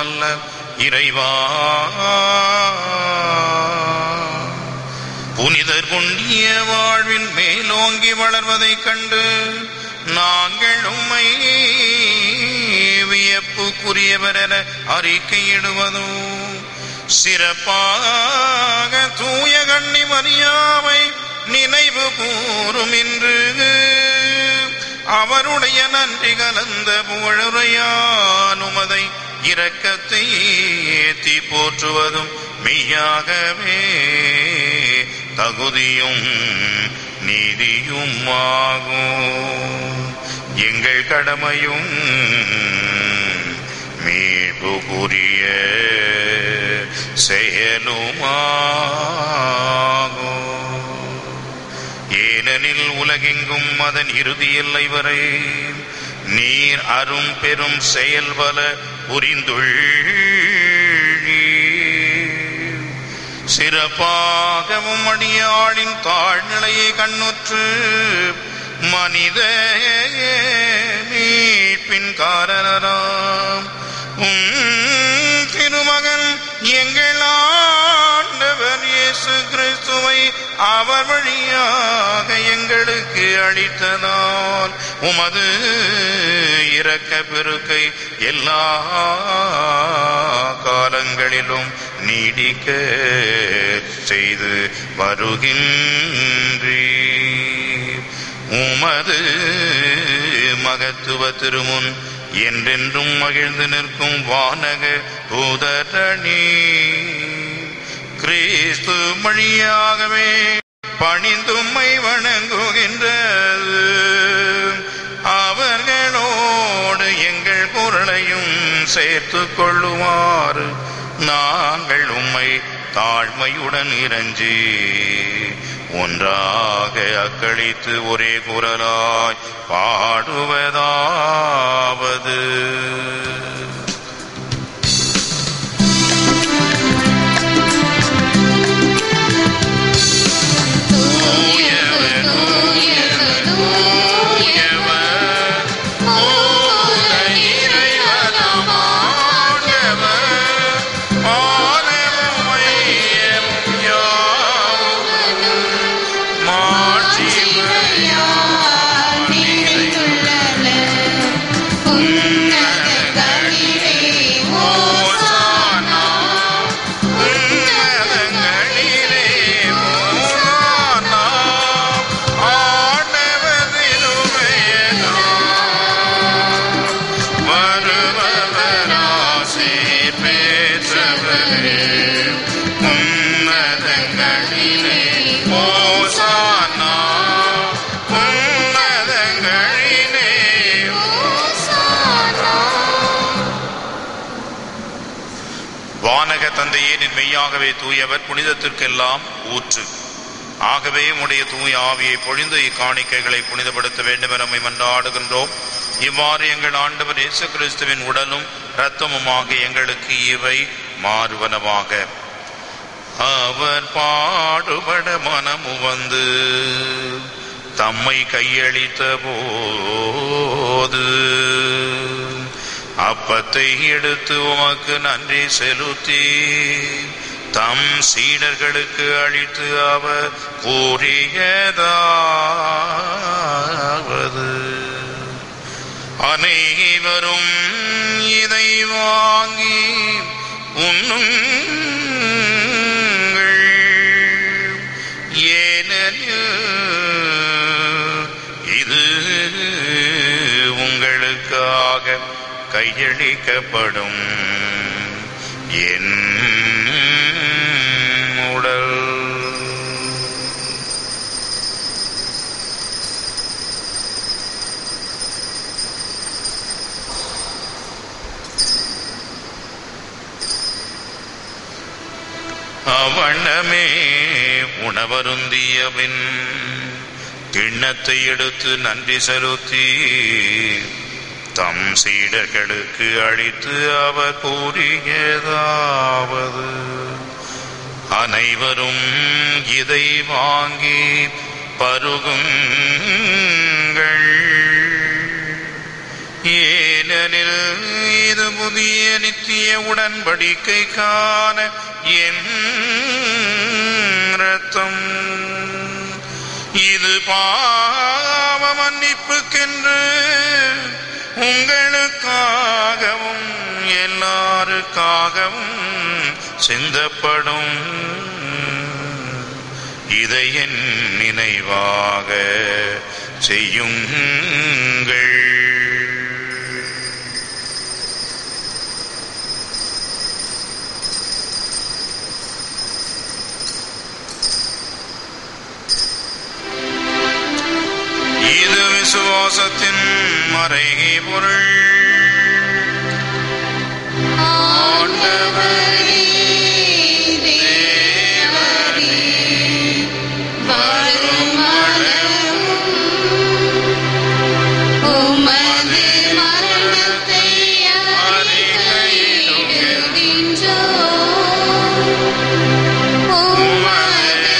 வல்ல இறைவா புனிதர் புண்ணிய வாழ்வில் மேலோங்கி வளர்வதைக் கண்டு நாங்கள் உம்மை வியப்புக்குரியவர் என அறிக்கையிடுவதோ சிறப்பாக தூய கண்ணி மரியாவை நினைவு கூறும் என்று அவருடைய நன்றி கலந்த புகழுரையான் உமதை இரக்கத்தை ஏத்தி போற்றுவதும் மெய்யாகவே தகுதியும் நீதியும் ஆகும் எங்கள் கடமையும் மீட்புக்குரிய செயலுமாகும் ஏனெனில் உலகெங்கும் அதன் இறுதி எல்லை வரை நீர் அரும் பெரும் செயல்பல புரிந்துள்ளீர் சிறப்பாகவும் அடியாளின் தாழ்நிலையை கண்ணுற்று மனித மீட்பின் காரணராம் உம் திருமகன் எங்கள் ஆண்டவர் இயேசு கிறிஸ்துவை அவர் வழியாக எங்களுக்கு அளித்ததால் உமது இரக்க பெருக்கை எல்லா காலங்களிலும் நீடிக்க செய்து வருகின்றீர் உமது மகத்துவ திருமுன் என்றென்றும் மகிழ்ந்து நிற்கும் வானக தூதரணி கிறிஸ்து வழியாகவே பணிந்தும்மை வணங்குகின்றது அவர்களோடு எங்கள் குரலையும் சேர்த்து கொள்ளுமாறு நாங்கள் உம்மை தாழ்மையுடன் இறஞ்சி ஒன்றாக அக்களித்து ஒரே குரலாய் பாடுவதாவது தூயவர், தூயவர், தூயவர், மூத்த இறைவனாம் ஆண்டவர், வானமும் மையமும் யாவும் மாட்சிமையால் நிறைந்துள்ளன. ஓசானா, உன்னதங்களிலே ஓசானா, ஆண்டவரினுமையனாம். வருபவராசே பெற்றவரே, உன்னதங்களிலே ஓசானா, உன்னதங்களிலே வானக தந்தையே நின் மெய்யாகவே தூயவர் புனிதத்திற்கெல்லாம் ஊற்று ஆகவே உடைய தூய ஆவியை பொழிந்து இக்காணிக்கைகளை புனிதப்படுத்த வேண்டும் என நம்மை மன்றாடுகின்றோம் இவ்வாறு எங்கள் ஆண்டவர் இயேசு கிறிஸ்துவின் உடலும் இரத்தமுமாக எங்களுக்கு இவை மாறுவனவாக அவர் பாடுபட மனமு வந்து தம்மை கையளித்த போது அப்பத்தை எடுத்து உமக்கு நன்றி செலுத்தி தம் சீடர்களுக்கு அளித்து அவர் கூறியதாவது அனைவரும் இதை வாங்கி உண்ணுங்கள் ஏனெனில் இது உங்களுக்காக கையளிக்கப்படும் என் உடல் அவண்ணமே உணவருந்தியபின் கிண்ணத்தை எடுத்து நன்றி செலுத்தி தம் சீடர்களுக்கு அளித்து அவர் கூறியதாவது அனைவரும் இதை வாங்கி பருகுங்கள் ஏனெனில் ஏனெனில் இது புதிய நித்திய உடன்படிக்கைக்கான என் ரத்தம் இது பாவ மன்னிப்புக்கென்று உங்களுக்காகவும் எல்லாருக்காகவும் சிந்தப்படும் இதை என் நினைவாக செய்யுங்கள் இது விசுவாசத்தின் மறைகை பொருள் ஆண்டவரே, தேவரே, வருமளவும் உமது மரணத்தை அறிக்கையிடுகின்றோம். உமது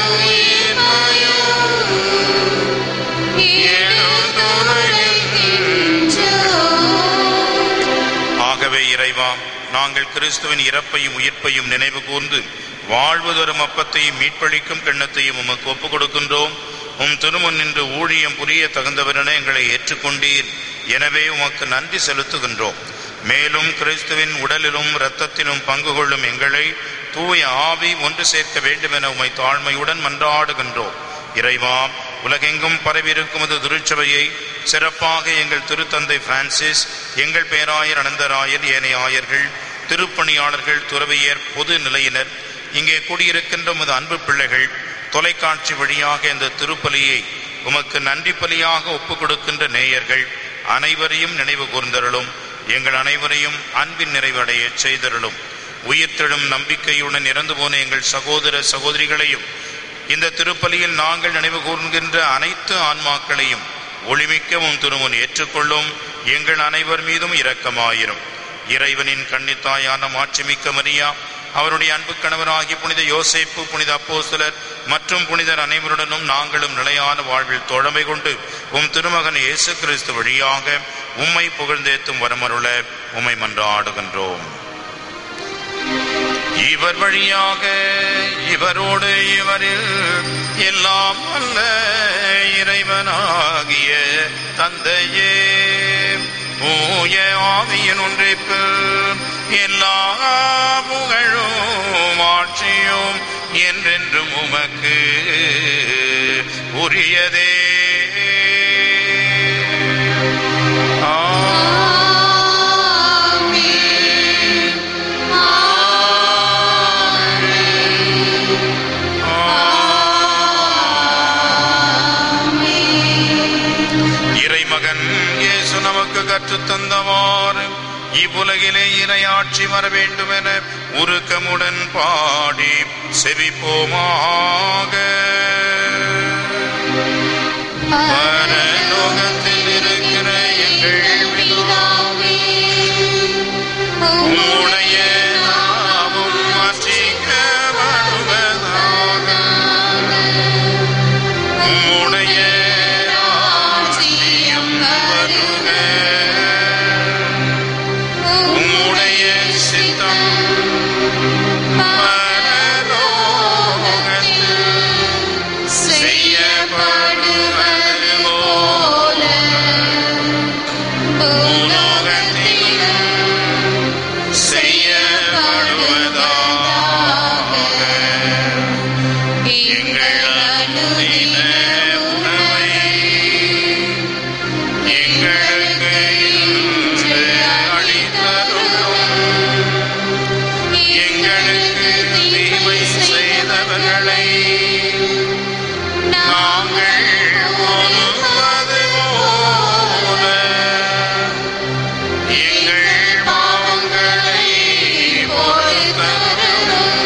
எடுத்துரைக்கின்றோம். ஆகவே இறைவா நாங்கள் கிறிஸ்துவின் இறப்பையும் உயிர்ப்பையும் நினைவு கூர்ந்து வாழ்வு தரும் அப்பத்தையும் மீட்பளிக்கும் கிண்ணத்தையும் உமக்கு ஒப்புக் கொடுக்கின்றோம் உம் திருமுன் நின்று ஊழியம் புரிய தகுந்தவரென எங்களை ஏற்றுக்கொண்டீர் எனவே உமக்கு நன்றி செலுத்துகின்றோம் மேலும் கிறிஸ்துவின் உடலிலும் இரத்தத்திலும் பங்கு கொள்ளும் எங்களை தூய ஆவி ஒன்று சேர்க்க வேண்டும் என உமை தாழ்மையுடன் மன்றாடுகின்றோம் இறைவா உலகெங்கும் பரவியிருக்கும் அது திருச்சபையை சிறப்பாக எங்கள் திருத்தந்தை பிரான்சிஸ் எங்கள் பேராயர் அனந்தராயர் ஏனைய ஆயர்கள் திருப்பணியாளர்கள் துறவியர் பொது நிலையினர் இங்கே கூடியிருக்கின்ற உமது அன்பு பிள்ளைகள் தொலைக்காட்சி வழியாக இந்த திருப்பலியை உமக்கு நன்றி பலியாக ஒப்புக் கொடுக்கின்ற நேயர்கள் அனைவரையும் நினைவு கூர்ந்தருளும் எங்கள் அனைவரையும் அன்பின் நிறைவடைய செய்தருளும் உயிர்த்தெழும் நம்பிக்கையுடன் இறந்து போன எங்கள் சகோதர சகோதரிகளையும் இந்த திருப்பலியில் நாங்கள் நினைவு கூர்கின்ற அனைத்து ஆன்மாக்களையும் ஒளிமிக்கவும் திருமுன் ஏற்றுக்கொள்ளும் எங்கள் அனைவர் மீதும் இரக்கமாயிரும் இறைவனின் கன்னித்தாயான மாட்சிமிக்க மரியா அவருடைய அன்பு கணவராகிய புனித யோசேப்பு புனித அப்போஸ்தலர் மற்றும் புனிதர் அனைவருடனும் நாங்களும் நிலையான வாழ்வில் தோழமை கொண்டு உம் திருமகன் இயேசு கிறிஸ்து வழியாக உம்மை புகழ்ந்தேத்தும் வரமருள உம்மை மன்றாடுகின்றோம் இவர் வழியாக இவரோடு இவரில் எல்லாம் அல்ல இறைவனாகிய தந்தையே தூய ஆவியின் ஒன்றிப்பில் எல்லா புகழும் ஆட்சியும் என்றென்றும் உமக்கு உரியதே இறைமகன் இயேசு நமக்கு கற்றுத் தந்தவாறு இவ்வுலகிலே இறையாட்சி வர வேண்டும் என உருக்கமுடன் பாடி செவிப்போமாக பரலோகத்தில் இருக்கிற எங்கள் பிதாவே, உம்முடைய நாமம் அர்ச்சிக்கப்படுவதாக. உம்முடைய ராஜ்யம் வருக. உம்முடைய சித்தம் பரலோகத்தில் செய்யப்படுவது போல உலகத்திலும் செய்யப்படுவதாக எங்கள் அனுதின உணவை எங்களுக்கு இன்று அளித்தருளும் எங்களுக்கு தீமை செய்தவர்களை நாங்கள் பொறுப்பது போல எங்கள் பாவங்களை பொறுத்தருளும்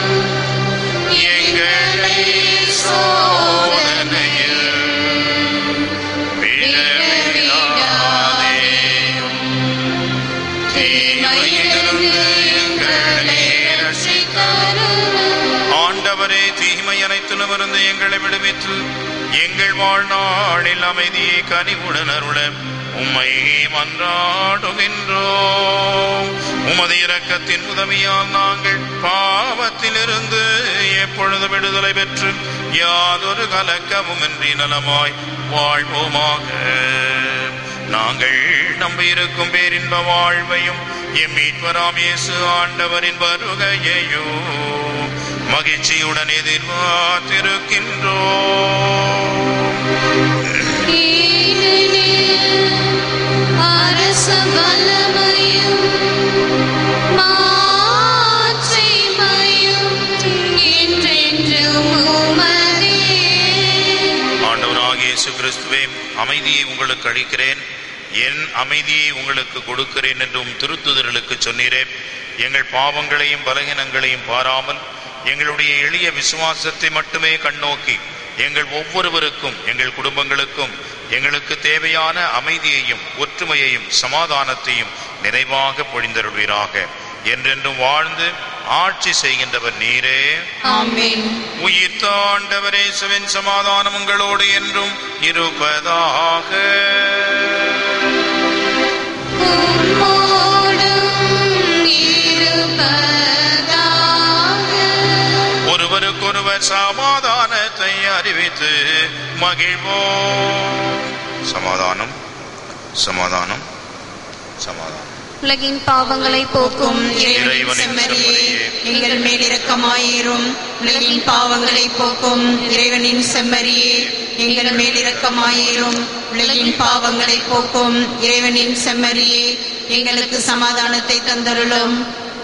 எங்களை சோதனையில் விழவிடாதேயும் தீமையிலிருந்து எங்களை ரட்சித்தருளும் ஆண்டவரே தீமை அனைத்திலுமிருந்து எங்களை விடுவித்து எங்கள் வாழ்நாளில் அமைதியை கனிவுடன் அருள உம்மை மன்றாடுகின்றோம் உமது இரக்கத்தின் உதவியால் நாங்கள் பாவத்திலிருந்து எப்பொழுது விடுதலை பெற்று யாதொரு கலக்கமுமின்றி நலமாய் வாழ்வோமாக நாங்கள் நம்பியிருக்கும் பேரின்ப வாழ்வையும் எம் மீட்பராம் இயேசு ஆண்டவரின் வருகையையோ மகிழ்ச்சியுடன் எதிர்பார்த்திருக்கின்றோம் அரச வல்லமையும் மாட்சிமையும் என்றென்றும் உமதே. ஆண்டவராகிய இயேசு கிறிஸ்துவே அமைதியை உங்களுக்கு அளிக்கிறேன் என் அமைதியை உங்களுக்கு கொடுக்கிறேன் என்றும் திருத்துதர்களுக்கு சொன்னீரே எங்கள் பாவங்களையும் பலகீனங்களையும் பாராமல் எங்களுடைய எளிய விசுவாசத்தை மட்டுமே கண்ணோக்கி எங்கள் ஒவ்வொருவருக்கும் எங்கள் குடும்பங்களுக்கும் எங்களுக்கு தேவையான அமைதியையும் ஒற்றுமையையும் சமாதானத்தையும் நிறைவாக பொழிந்தருள்வீராக என்றென்றும் வாழ்ந்து ஆட்சி செய்கின்றவர் நீரே ஆமென் உயிர் தாண்டவரே சிவன் சமாதானம் உங்களோடு என்றும் இருப்பதாக உம்மோடும் இருப்பதாக. ஒருவருக்கொருவர் சமாதானத்தை அறிவித்து மகிழ்வோம் சமாதானம் சமாதானம் சமாதானம் உலகின் பாவங்களை போக்கும் இறைவனின் இறைவனின் செம்மறியே செம்மறியே, எங்கள் மேல் இரக்கமாயிரும் உலகின் பாவங்களை போக்கும் இறைவனின் செம்மறியே எங்கள் மேல் இரக்கமாயிரும் உலகின் பாவங்களை போக்கும் இறைவனின் செம்மறியே எங்களுக்கு சமாதானத்தை தந்தருளும்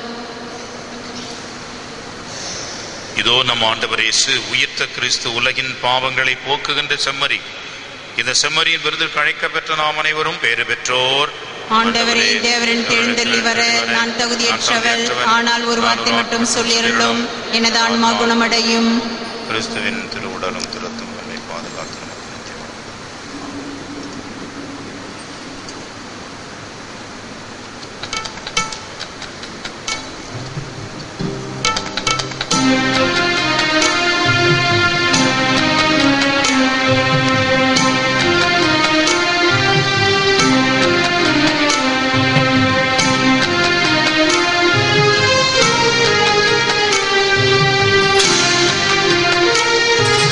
இதோ நம் ஆண்டவர் இயேசு உயிர்த்த கிறிஸ்து உலகின் பாவங்களை போக்குகின்ற செம்மறி இந்த செம்மறியின் விருதுக்கு அழைக்கப்பெற்ற நாம் அனைவரும் பேறு பெற்றோர் ஆண்டவரே தேவரின் தேர்ந்தெள்ளி வர நான் தகுதியற்றவள் ஆனால் ஒரு வார்த்தை மட்டும் சொல்லியருளும் எனது ஆன்மா குணமடையும் கிறிஸ்துவின் திருவுடலும் திருத்தும் நம்மை பாதுகாத்து நமக்கு நித்திய வாழ்வு. ஆமென்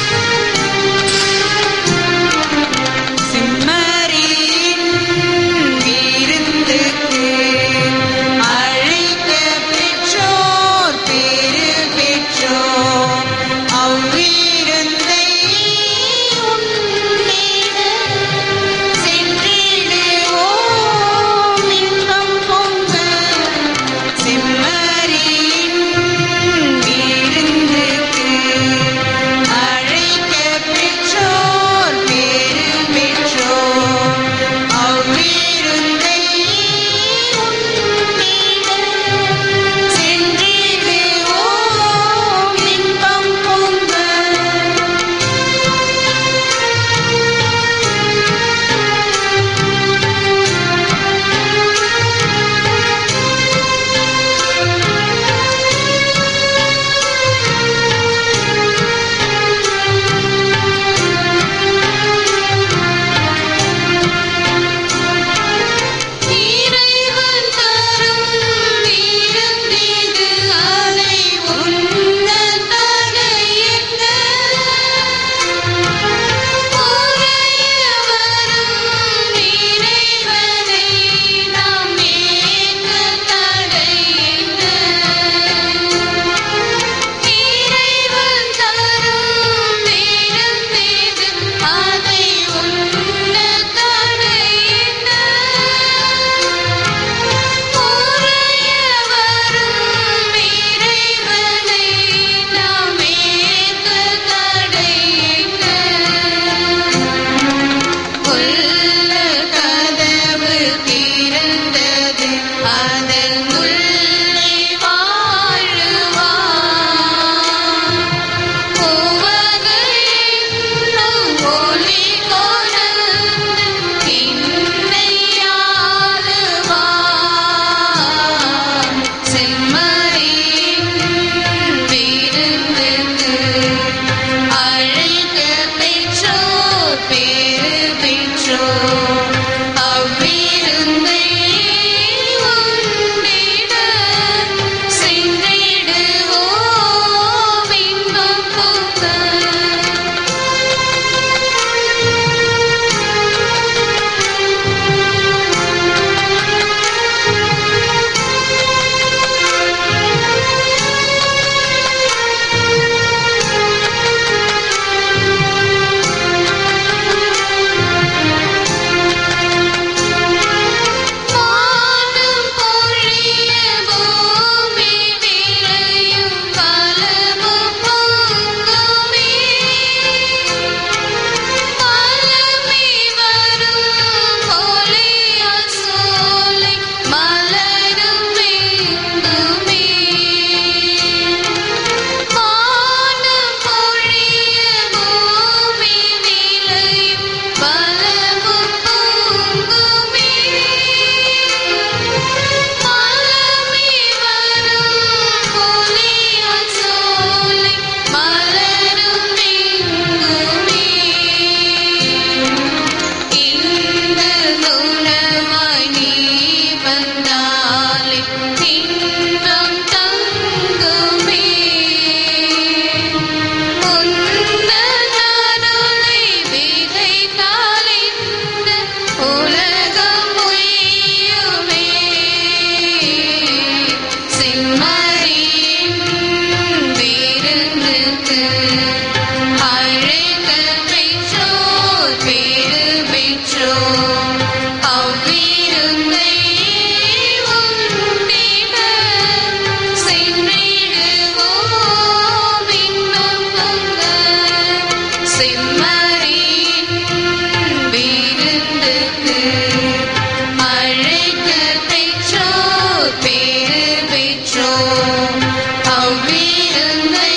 பெற்றோம் அவ்விருந்தை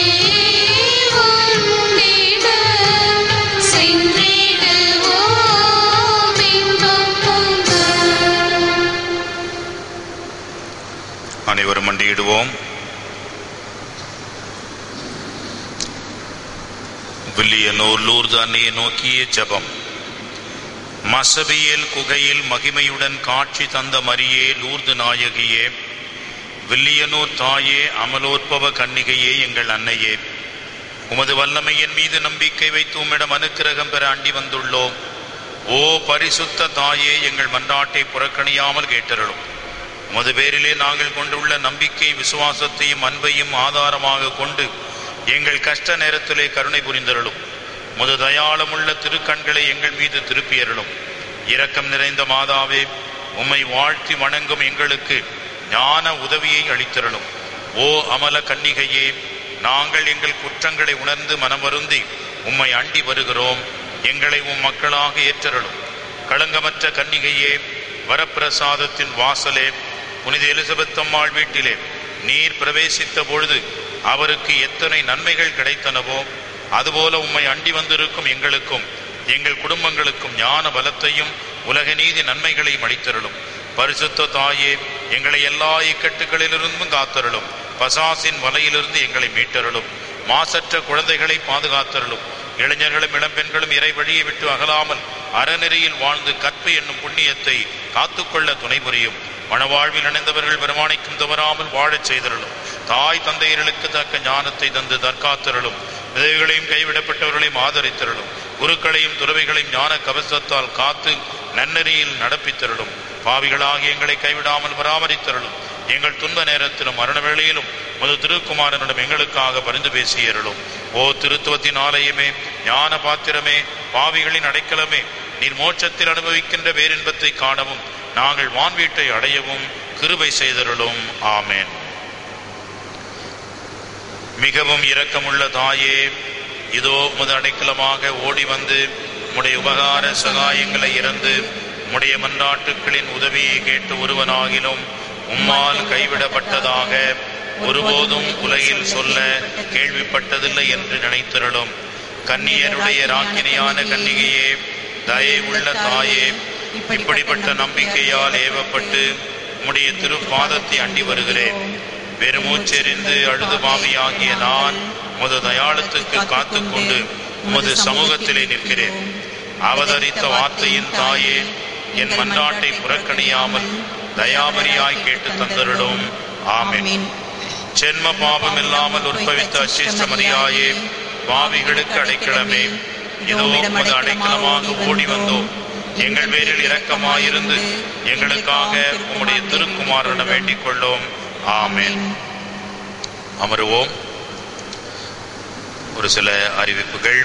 உண்டிட சென்றிடுவோம் இன்பம் பொங்க அனைவரும் மண்டியிடுவோம் வில்லியனூர் லூர்து அன்னையை நோக்கிய ஜெபம் மசபியல் குகையில் மகிமையுடன் காட்சி தந்த மரியே லூர்து நாயகியே வில்லியனூர் தாயே அமலோற்பவ கன்னிகையே எங்கள் அன்னையே உமது வல்லமையின் மீது நம்பிக்கை வைத்து உம்மிடம் அனுக்கிரகம் பெற அண்டி வந்துள்ளோம் ஓ பரிசுத்த தாயே எங்கள் மன்றாட்டை புறக்கணியாமல் கேட்டருளும் உமது பேரிலே நாங்கள் கொண்டுள்ள நம்பிக்கை விசுவாசத்தையும் அன்பையும் ஆதாரமாக கொண்டு எங்கள் கஷ்ட நேரத்திலே கருணை புரிந்தருளும் முது தயாளமுள்ள திருக்கண்களை எங்கள் மீது திருப்பியருளும் இரக்கம் நிறைந்த மாதாவே உம்மை வாழ்த்தி வணங்கும் எங்களுக்கு ஞான உதவியை அளித்தருளும் ஓ அமல கன்னிகையே நாங்கள் எங்கள் குற்றங்களை உணர்ந்து மனமருந்தி உம்மை அண்டி வருகிறோம் எங்களை உம் மக்களாக ஏற்றருளும் களங்கமற்ற கன்னிகையே வரப்பிரசாதத்தின் வாசலே புனித எலிசபெத் அம்மாள் வீட்டிலே நீர் பிரவேசித்த பொழுது அவருக்கு எத்தனை நன்மைகள் கிடைத்தனவோ அதுபோல உம்மை அண்டி வந்திருக்கும் எங்களுக்கும் எங்கள் குடும்பங்களுக்கும் ஞான பலத்தையும் உலக நீதி நன்மைகளையும் அளித்தருளும் பரிசுத்த தாயே எங்களை எல்லா இக்கட்டுகளிலிருந்தும் காத்தருளும் பசாசின் வலையிலிருந்து எங்களை மீட்டருளும் மாசற்ற குழந்தைகளை பாதுகாத்தருளும் இளைஞர்களும் இளம்பெண்களும் இறை வழியை விட்டு அகலாமல் அறநெறியில் வாழ்ந்து கற்பு என்னும் புண்ணியத்தை காத்துக்கொள்ள துணை புரியும் மணவாழ்வில் இணைந்தவர்கள் பெருமானைக்கும் தவறாமல் வாழச் செய்தருளும் தாய் தந்தையர்களுக்கு தக்க ஞானத்தை தந்து தற்காத்தருளும் விதவைகளையும் கைவிடப்பட்டவர்களையும் ஆதரித்தருளும் குருக்களையும் துறவைகளையும் ஞான கவசத்தால் காத்து நன்னெறியில் நடப்பித்தருளும் பாவிகளாகி எங்களை கைவிடாமல் பராமரித்தருளும் எங்கள் துன்ப நேரத்திலும் மரண வேளையிலும் முது திருக்குமாரனிடம் எங்களுக்காக பரிந்து பேசியருளும் ஓ திருத்துவத்தின் ஆலயமே ஞான பாத்திரமே பாவிகளின் அடைக்கலமே நீர் மோட்சத்தில் அனுபவிக்கின்ற பேரின்பத்தை காணவும் நாங்கள் வான் வீட்டை அடையவும் கிருபை செய்தருளும் ஆமேன் மிகவும் இரக்கமுள்ள தாயே இதோ உமது அடைக்கலமாக ஓடி வந்து உம்முடைய உபகார சகாயங்களை இறந்து உம்முடைய மன்றாட்டுக்களின் உதவியை கேட்டு ஒருவனாகிலும் உம்மால் கைவிடப்பட்டதாக ஒருபோதும் உலகில் சொல்ல கேள்விப்பட்டதில்லை என்று நினைத்திரளும் கன்னியருடைய ராக்கினியான கன்னிகையே தயவுள்ள தாயே இப்படிப்பட்ட நம்பிக்கையால் ஏவப்பட்டு உம்முடைய திருப்பாதத்தை அண்டி வருகிறேன் பெருமூச்செறிந்து அழுது பாவியாகிய நான் உமது தயாளத்துக்கு காத்துக்கொண்டு உமது சமூகத்திலே நிற்கிறேன் அவதரித்த வார்த்தையின் தாயே என் மன்றாட்டை புறக்கணியாமல் தயாபரியாய் கேட்டு தந்தருளும் ஆமென் ஜென்ம பாவம் இல்லாமல் உற்பவித்த அச்சிஷ்ட மரியாயே பாவிகளுக்கு அடைக்கலமே இதோ உமது அடைக்கலமாக ஓடி வந்தோம் எங்கள் பேரில் இரக்கமாயிருந்து எங்களுக்காக உம்முடைய திருக்குமாரிடம் வேண்டிக் கொள்ளோம் ஆமென் அமருவோம் ஒரு சில அறிவிப்புகள்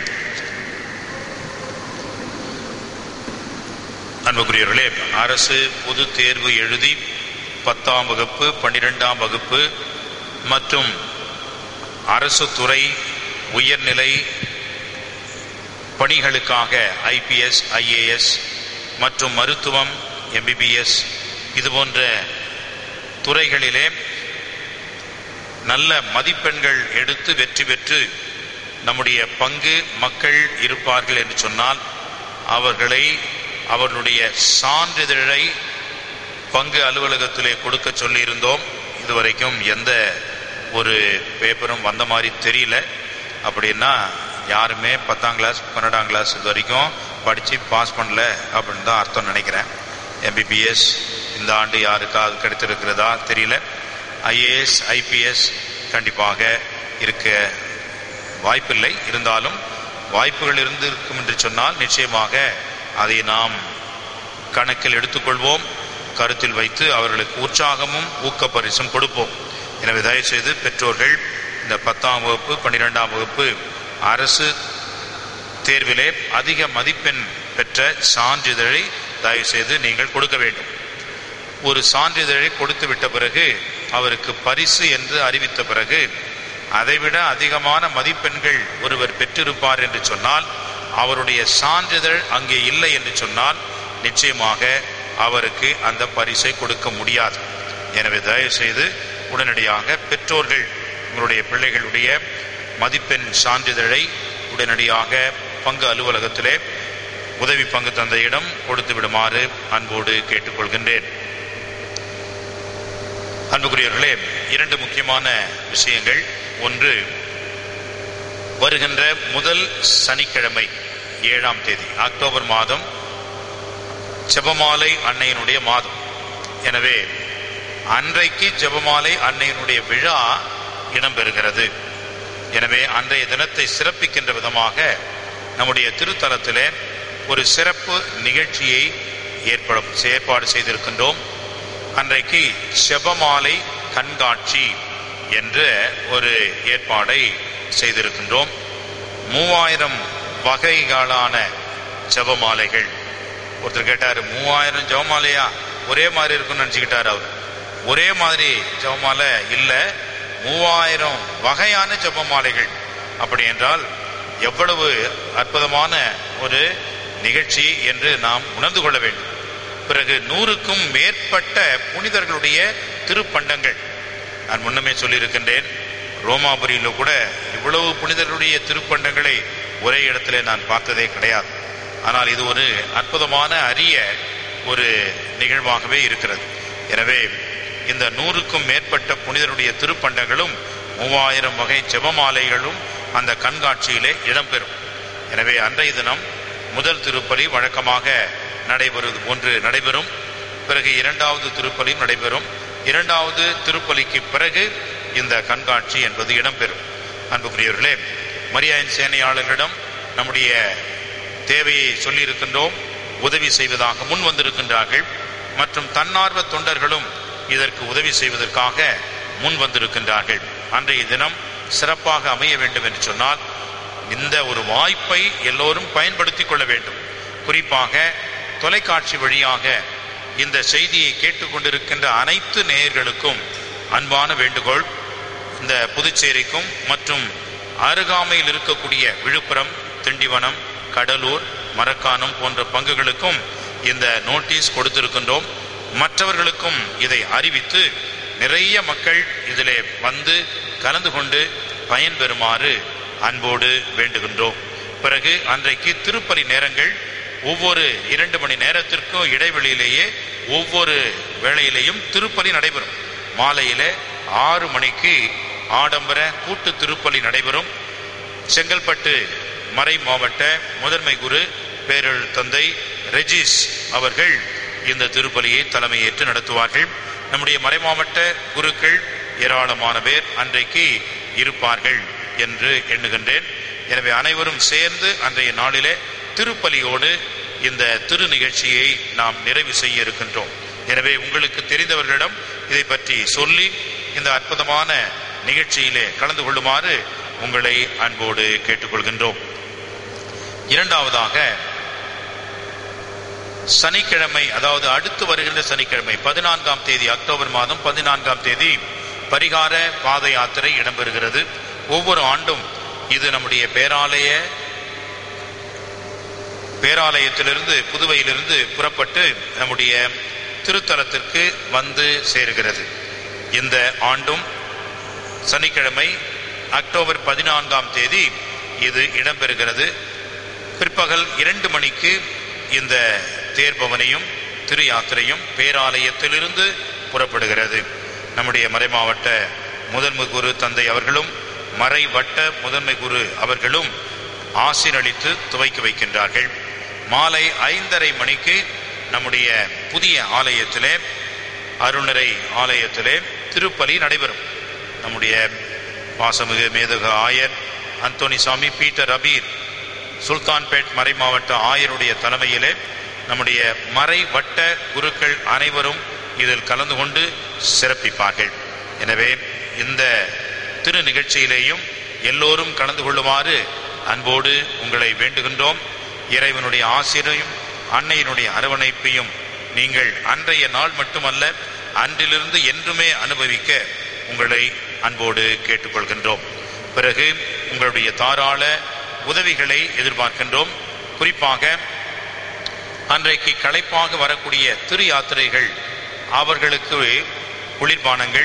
அன்புக்குரியவர்களே அரசு பொது தேர்வு எழுதி பத்தாம் வகுப்பு பன்னிரெண்டாம் வகுப்பு மற்றும் அரசு துறை உயர்நிலை பணிகளுக்காக ஐபிஎஸ் ஐஏஎஸ் மற்றும் மருத்துவம் எம்பிபிஎஸ் இது போன்ற துறைகளிலே நல்ல மதிப்பெண்கள் எடுத்து வெற்றி பெற்று நம்முடைய பங்கு மக்கள் இருப்பார்கள் என்று சொன்னால் அவர்களை அவர்களுடைய சான்றிதழை பங்கு அலுவலகத்திலே கொடுக்க சொல்லியிருந்தோம் இதுவரைக்கும் எந்த ஒரு பேப்பரும் வந்த மாதிரி தெரியல அப்படின்னா யாருமே பத்தாம் கிளாஸ் பன்னெண்டாம் கிளாஸ் இது வரைக்கும் படித்து பாஸ் பண்ணல அப்படின்னு தான் அர்த்தம் நினைக்கிறேன் எம்பிபிஎஸ் இந்த ஆண்டு யாருக்காவது கிடைத்திருக்கிறதா தெரியல ஐஏஎஸ் ஐபிஎஸ் கண்டிப்பாக இருக்க வாய்ப்பில்லை இருந்தாலும் வாய்ப்புகள் இருந்திருக்கும் என்று சொன்னால் நிச்சயமாக அதை நாம் கணக்கில் எடுத்துக்கொள்வோம் கருத்தில் வைத்து அவர்களுக்கு உற்சாகமும் ஊக்க பரிசும் கொடுப்போம் எனவே தயவுசெய்து பெற்றோர்கள் இந்த பத்தாம் வகுப்பு பன்னிரெண்டாம் வகுப்பு அரசு தேர்விலே அதிக மதிப்பெண் பெற்ற சான்றிதழை தயவுசெய்து நீங்கள் கொடுக்க வேண்டும் ஒரு சான்றிதழை கொடுத்து விட்ட பிறகு அவருக்கு பரிசு என்று அறிவித்த பிறகு அதைவிட அதிகமான மதிப்பெண்கள் ஒருவர் பெற்றிருப்பார் என்று சொன்னால் அவருடைய சான்றிதழ் அங்கே இல்லை என்று சொன்னால் நிச்சயமாக அவருக்கு அந்த பரிசை கொடுக்க முடியாது எனவே தயவு செய்து உடனடியாக பெற்றோர்கள் உங்களுடைய பிள்ளைகளுடைய மதிப்பெண் சான்றிதழை உடனடியாக பங்கு அலுவலகத்திலே உதவி பங்கு தந்தையிடம் கொடுத்து விடுமாறு அன்போடு கேட்டுக்கொள்கின்றேன் அன்புக்குரியவர்களே இரண்டு முக்கியமான விஷயங்கள் ஒன்று வருகின்ற முதல் சனிக்கிழமை ஏழாம் தேதி அக்டோபர் மாதம் ஜெபமாலை அன்னையினுடைய மாதம் எனவே அன்றைக்கு ஜெபமாலை அன்னையினுடைய விழா இடம்பெறுகிறது எனவே அன்றைய தினத்தை சிறப்பிக்கின்ற விதமாக நம்முடைய திருத்தலத்திலே ஒரு சிறப்பு நிகழ்ச்சியை ஏற்பட ஏற்பாடு செய்திருக்கின்றோம் அன்றைக்கு செபமாலை கண்காட்சி என்ற ஒரு ஏற்பாடை செய்திருக்கின்றோம் மூவாயிரம் வகைகளான ஜெபமாலைகள் ஒருத்தர் கேட்டார் மூவாயிரம் ஜெபமாலையா ஒரே மாதிரி இருக்கும்னு நினச்சிக்கிட்டார் அவர் ஒரே மாதிரி ஜெபமாலை இல்லை மூவாயிரம் வகையான ஜெபமாலைகள் அப்படி என்றால் எவ்வளவு அற்புதமான ஒரு நிகழ்ச்சி என்று நாம் உணர்ந்து கொள்ள வேண்டும் பிறகு நூறுக்கும் மேற்பட்ட புனிதர்களுடைய திருப்பண்டங்கள் நான் முன்னமே சொல்லியிருக்கின்றேன் ரோமாபுரியில் கூட இவ்வளவு புனிதர்களுடைய திருப்பண்டங்களை ஒரே இடத்துல நான் பார்த்ததே கிடையாது ஆனால் இது ஒரு அற்புதமான அரிய ஒரு நிகழ்வாகவே இருக்கிறது எனவே இந்த நூறுக்கும் மேற்பட்ட புனிதருடைய திருப்பண்டங்களும் மூவாயிரம் வகை ஜெபமாலைகளும் அந்த கண்காட்சியிலே இடம்பெறும் எனவே அன்றைய தினம் முதல் திருப்பலி வழக்கமாக நடைபெறுவது ஒன்று நடைபெறும் பிறகு இரண்டாவது திருப்பலியும் நடைபெறும் இரண்டாவது திருப்பலிக்கு பிறகு இந்த கண்காட்சி என்பது இடம்பெறும் அன்புக்குரியவர்களே மரியாயின் சேனையாளர்களிடம் நம்முடைய தேவையை சொல்லியிருக்கின்றோம் உதவி செய்வதாக முன் வந்திருக்கின்றார்கள் மற்றும் தன்னார்வ தொண்டர்களும் இதற்கு உதவி செய்வதற்காக முன் வந்திருக்கின்றார்கள் அன்றைய தினம் சிறப்பாக அமைய வேண்டும் என்று சொன்னால் இந்த ஒரு வாய்ப்பை எல்லோரும் பயன்படுத்திக் கொள்ள வேண்டும் குறிப்பாக தொலைக்காட்சி வழியாக இந்த செய்தியை கேட்டுக்கொண்டிருக்கின்ற அனைத்து நேயர்களுக்கும் அன்பான வேண்டுகோள் இந்த புதுச்சேரிக்கும் மற்றும் அருகாமையில் இருக்கக்கூடிய விழுப்புரம் திண்டிவனம் கடலூர் மரக்காணம் போன்ற பங்குகளுக்கும் இந்த நோட்டீஸ் கொடுத்திருக்கின்றோம் மற்றவர்களுக்கும் இதை அறிவித்து நிறைய மக்கள் இதிலே வந்து கலந்து கொண்டு பயன்பெறுமாறு அன்போடு வேண்டுகின்றோம் பிறகு அன்றைக்கு திருப்பலி நேரங்கள் ஒவ்வொரு இரண்டு மணி நேரத்திற்கும் இடைவெளியிலேயே ஒவ்வொரு வேளையிலேயும் திருப்பலி நடைபெறும் மாலையிலே ஆறு மணிக்கு ஆடம்பர கூட்டு திருப்பலி நடைபெறும் செங்கல்பட்டு மறை மாவட்ட முதன்மை குரு பேரழு தந்தை ரெஜிஸ் அவர்கள் இந்த திருப்பலியை தலைமையேற்று நடத்துவார்கள் நம்முடைய மறைமாவட்ட குருக்கள் ஏராளமான பேர் அன்றைக்கு இருப்பார்கள் என்று எண்ணுகின்றேன் எனவே அனைவரும் சேர்ந்து அன்றைய நாளிலே திருப்பலியோடு இந்த திரு நிகழ்ச்சியை நாம் நிறைவு செய்ய இருக்கின்றோம் எனவே உங்களுக்கு தெரிந்தவர்களிடம் இதை பற்றி சொல்லி இந்த அற்புதமான நிகழ்ச்சியிலே கலந்து கொள்ளுமாறு உங்களை அன்போடு கேட்டுக்கொள்கின்றோம் இரண்டாவதாக சனிக்கிழமை அதாவது அடுத்து வருகின்ற சனிக்கிழமை பதினான்காம் தேதி அக்டோபர் மாதம் பதினான்காம் தேதி பரிகார பாத யாத்திரை இடம்பெறுகிறது ஒவ்வொரு ஆண்டும் இது நம்முடைய பேராலய பேராலயத்திலிருந்து புதுவையிலிருந்து புறப்பட்டு நம்முடைய திருத்தலத்திற்கு வந்து சேருகிறது இந்த ஆண்டும் சனிக்கிழமை அக்டோபர் பதினான்காம் தேதி இது இடம்பெறுகிறது பிற்பகல் இரண்டு மணிக்கு இந்த தேர்பவனையும் திரு யாத்திரையும் பேராலயத்திலிருந்து புறப்படுகிறது நம்முடைய மறைமாவட்ட முதன்மை குரு தந்தை அவர்களும் மறை வட்ட முதன்மை குரு அவர்களும் ஆசீரளித்து துவைக்க வைக்கின்றார்கள் மாலை ஐந்தரை மணிக்கு நம்முடைய புதிய ஆலயத்திலே அருணரை ஆலயத்திலே திருப்பலி நடைபெறும் நம்முடைய பாசமிகு மேதக ஆயர் அந்தோனிசாமி பீட்டர் அபீர் சுல்தான்பேட் மறை மாவட்ட ஆயருடைய தலைமையிலே நம்முடைய மறை வட்ட குருக்கள் அனைவரும் இதில் கலந்து கொண்டு சிறப்பிப்பார்கள் எனவே இந்த திரு நிகழ்ச்சியிலேயும் எல்லோரும் கலந்து கொள்ளுமாறு அன்போடு உங்களை வேண்டுகின்றோம் இறைவனுடைய ஆசிரியையும் அன்னையினுடைய அரவணைப்பையும் நீங்கள் அன்றைய நாள் மட்டுமல்ல அன்றிலிருந்து என்றுமே அனுபவிக்க உங்களை அன்போடு கேட்டுக்கொள்கின்றோம் பிறகு உங்களுடைய தாராள உதவிகளை எதிர்பார்க்கின்றோம் குறிப்பாக அன்றைக்கு களைப்பாக வரக்கூடிய திரு யாத்திரைகள் அவர்களுக்கு குளிர்பானங்கள்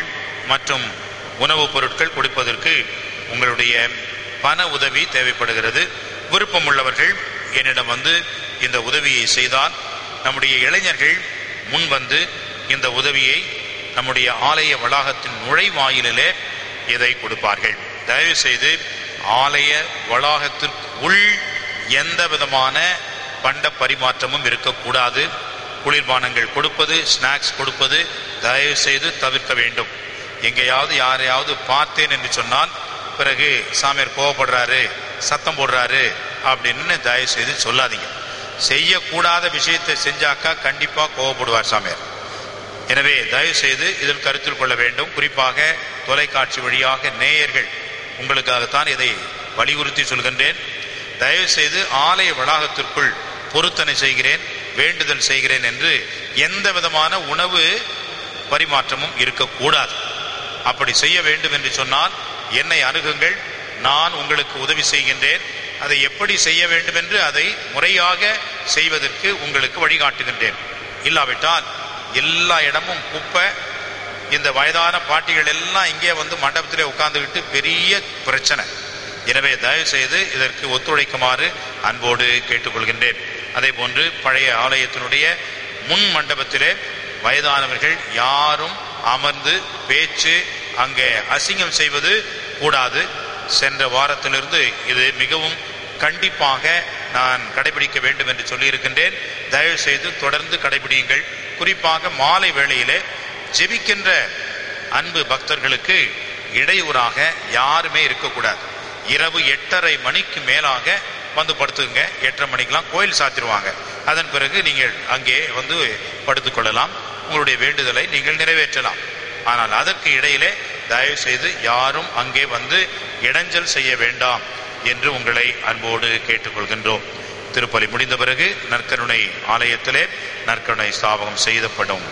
மற்றும் உணவுப் பொருட்கள் கொடுப்பதற்கு உங்களுடைய பண உதவி தேவைப்படுகிறது விருப்பம் உள்ளவர்கள் என்னிடம் வந்து இந்த உதவியை செய்தால் நம்முடைய இளைஞர்கள் முன் வந்து இந்த உதவியை நம்முடைய ஆலய வளாகத்தின் நுழைவாயிலிலே இதை கொடுப்பார்கள் தயவு செய்து ஆலய வளாகத்திற்குள் எந்த விதமான பண்ட பரிமாற்றமும் இருக்கக்கூடாது குளிர்பானங்கள் கொடுப்பது ஸ்நாக்ஸ் கொடுப்பது தயவு செய்து தவிர்க்க வேண்டும் எங்கேயாவது யாரையாவது பார்த்தேன் என்று சொன்னால் பிறகு சாமியார் கோவப்படுறாரு சத்தம் போடுறாரு அப்படின்னு தயவு செய்து சொல்லாதீங்க செய்யக்கூடாத விஷயத்தை செஞ்சாக்கா கண்டிப்பா கோவப்படுவார் சாமியார் எனவே தயவு செய்து இதில் கருத்தில் கொள்ள வேண்டும் குறிப்பாக தொலைக்காட்சி வழியாக நேயர்கள் உங்களுக்காகத்தான் இதை வலியுறுத்தி சொல்கின்றேன் தயவு செய்து ஆலய வளாகத்திற்குள் பொருத்தனை செய்கிறேன் வேண்டுதல் செய்கிறேன் என்று எந்த விதமான உணவு பரிமாற்றமும் இருக்கக்கூடாது அப்படி செய்ய வேண்டும் என்று சொன்னால் என்னை அணுகுங்கள் நான் உங்களுக்கு உதவி செய்கின்றேன் அதை எப்படி செய்ய வேண்டும் என்று அதை முறையாக செய்வதற்கு உங்களுக்கு வழிகாட்டுகின்றேன் இல்லாவிட்டால் எல்லா இடமும் குப்பை இந்த வயதான பாட்டிகள் எல்லாம் இங்கே வந்து மண்டபத்திலே உட்கார்ந்துக்கிட்டு பெரிய பிரச்சனை எனவே தயவு செய்து இதற்கு ஒத்துழைக்குமாறு அன்போடு கேட்டுக்கொள்கின்றேன் அதே போன்று பழைய ஆலயத்தினுடைய முன் மண்டபத்திலே வயதானவர்கள் யாரும் அமர்ந்து பேச்சு அங்கே அசிங்கம் செய்வது கூடாது சென்ற வாரத்திலிருந்து இது மிகவும் கண்டிப்பாக நான் கடைபிடிக்க வேண்டும் என்று சொல்லியிருக்கின்றேன் தயவு செய்து தொடர்ந்து கடைபிடியுங்கள் குறிப்பாக மாலை வேளையிலே ஜெபிக்கின்ற அன்பு பக்தர்களுக்கு இடையூறாக யாருமே இருக்கக்கூடாது இரவு எட்டரை மணிக்கு மேலாக வந்து படுத்துங்க எட்டரை மணிக்கெல்லாம் கோயில் சாத்திடுவாங்க அதன் பிறகு நீங்கள் அங்கே வந்து படுத்துக் கொள்ளலாம் உங்களுடைய வேண்டுதலை நீங்கள் நிறைவேற்றலாம் ஆனால் அதற்கு இடையிலே தயவு செய்து யாரும் அங்கே வந்து இடைஞ்சல் செய்ய வேண்டாம் என்று உங்களை அன்போடு கேட்டுக்கொள்கின்றோம் திருப்பலி முடிந்த பிறகு நற்கருணை ஆலயத்திலே நற்கருணை ஸ்தாபகம் செய்தப்படும்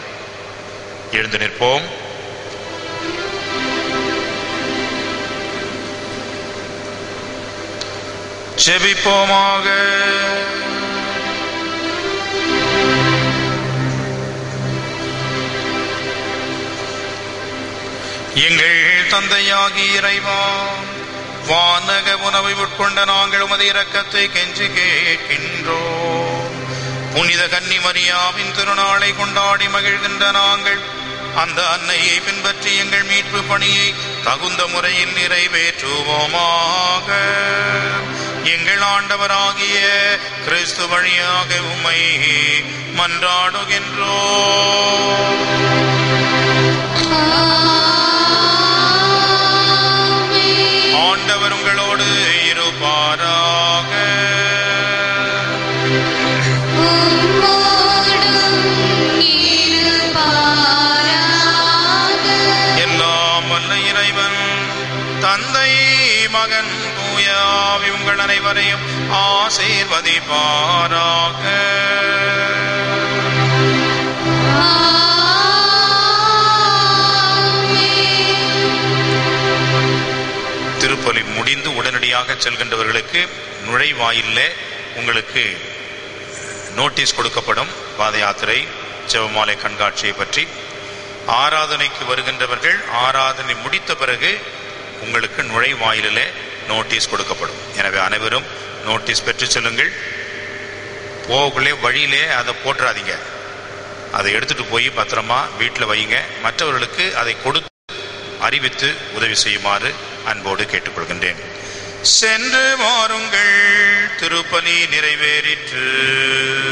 எழுந்து நிற்போம் செபிப்போமாக எங்கள் தந்தையாகி இறைவா வானக உணவை உட்கொண்ட நாங்கள் உமது இரக்கத்தை கெஞ்சி கேட்கின்றோம் புனித கன்னி மரியாவின் திருநாளை கொண்டாடி மகிழ்கின்ற நாங்கள் அந்த அன்னையை பின்பற்றி எங்கள் மீட்பு பணியை தகுந்த முறையில் நிறைவேற்றுவோமாக எங்கள் ஆண்டவராகிய கிறிஸ்து வழியாக உம்மை மன்றாடுகின்றோம் ஆண்டவர் உங்களோடு இருப்பாராக எல்லாம் வல்ல இறைவன் தந்தை மகன் தூயாவி உங்கள் அனைவரையும் ஆசீர்வதிப்பாராக திருப்பலி முடிந்து உடனடியாக செல்கின்றவர்களுக்கு நுழைவாயில்ல உங்களுக்கு நோட்டீஸ் கொடுக்கப்படும் பாத யாத்திரை ஜெபமாலை கண்காட்சியை பற்றி ஆராதனைக்கு வருகின்றவர்கள் ஆராதனை முடித்த பிறகு உங்களுக்கு நுழைவாயிலிலே நோட்டீஸ் கொடுக்கப்படும் எனவே அனைவரும் நோட்டீஸ் பெற்று செல்லுங்கள் போகக்குள்ளே வழியிலே அதை போட்டுறாதீங்க அதை எடுத்துட்டு போய் பத்திரமா வீட்டில் வையுங்க மற்றவர்களுக்கு அதை கொடுத்து அறிவித்து உதவி செய்யுமாறு அன்போடு கேட்டுக்கொள்கின்றேன் சென்று வாருங்கள் திருப்பலி நிறைவேறிற்று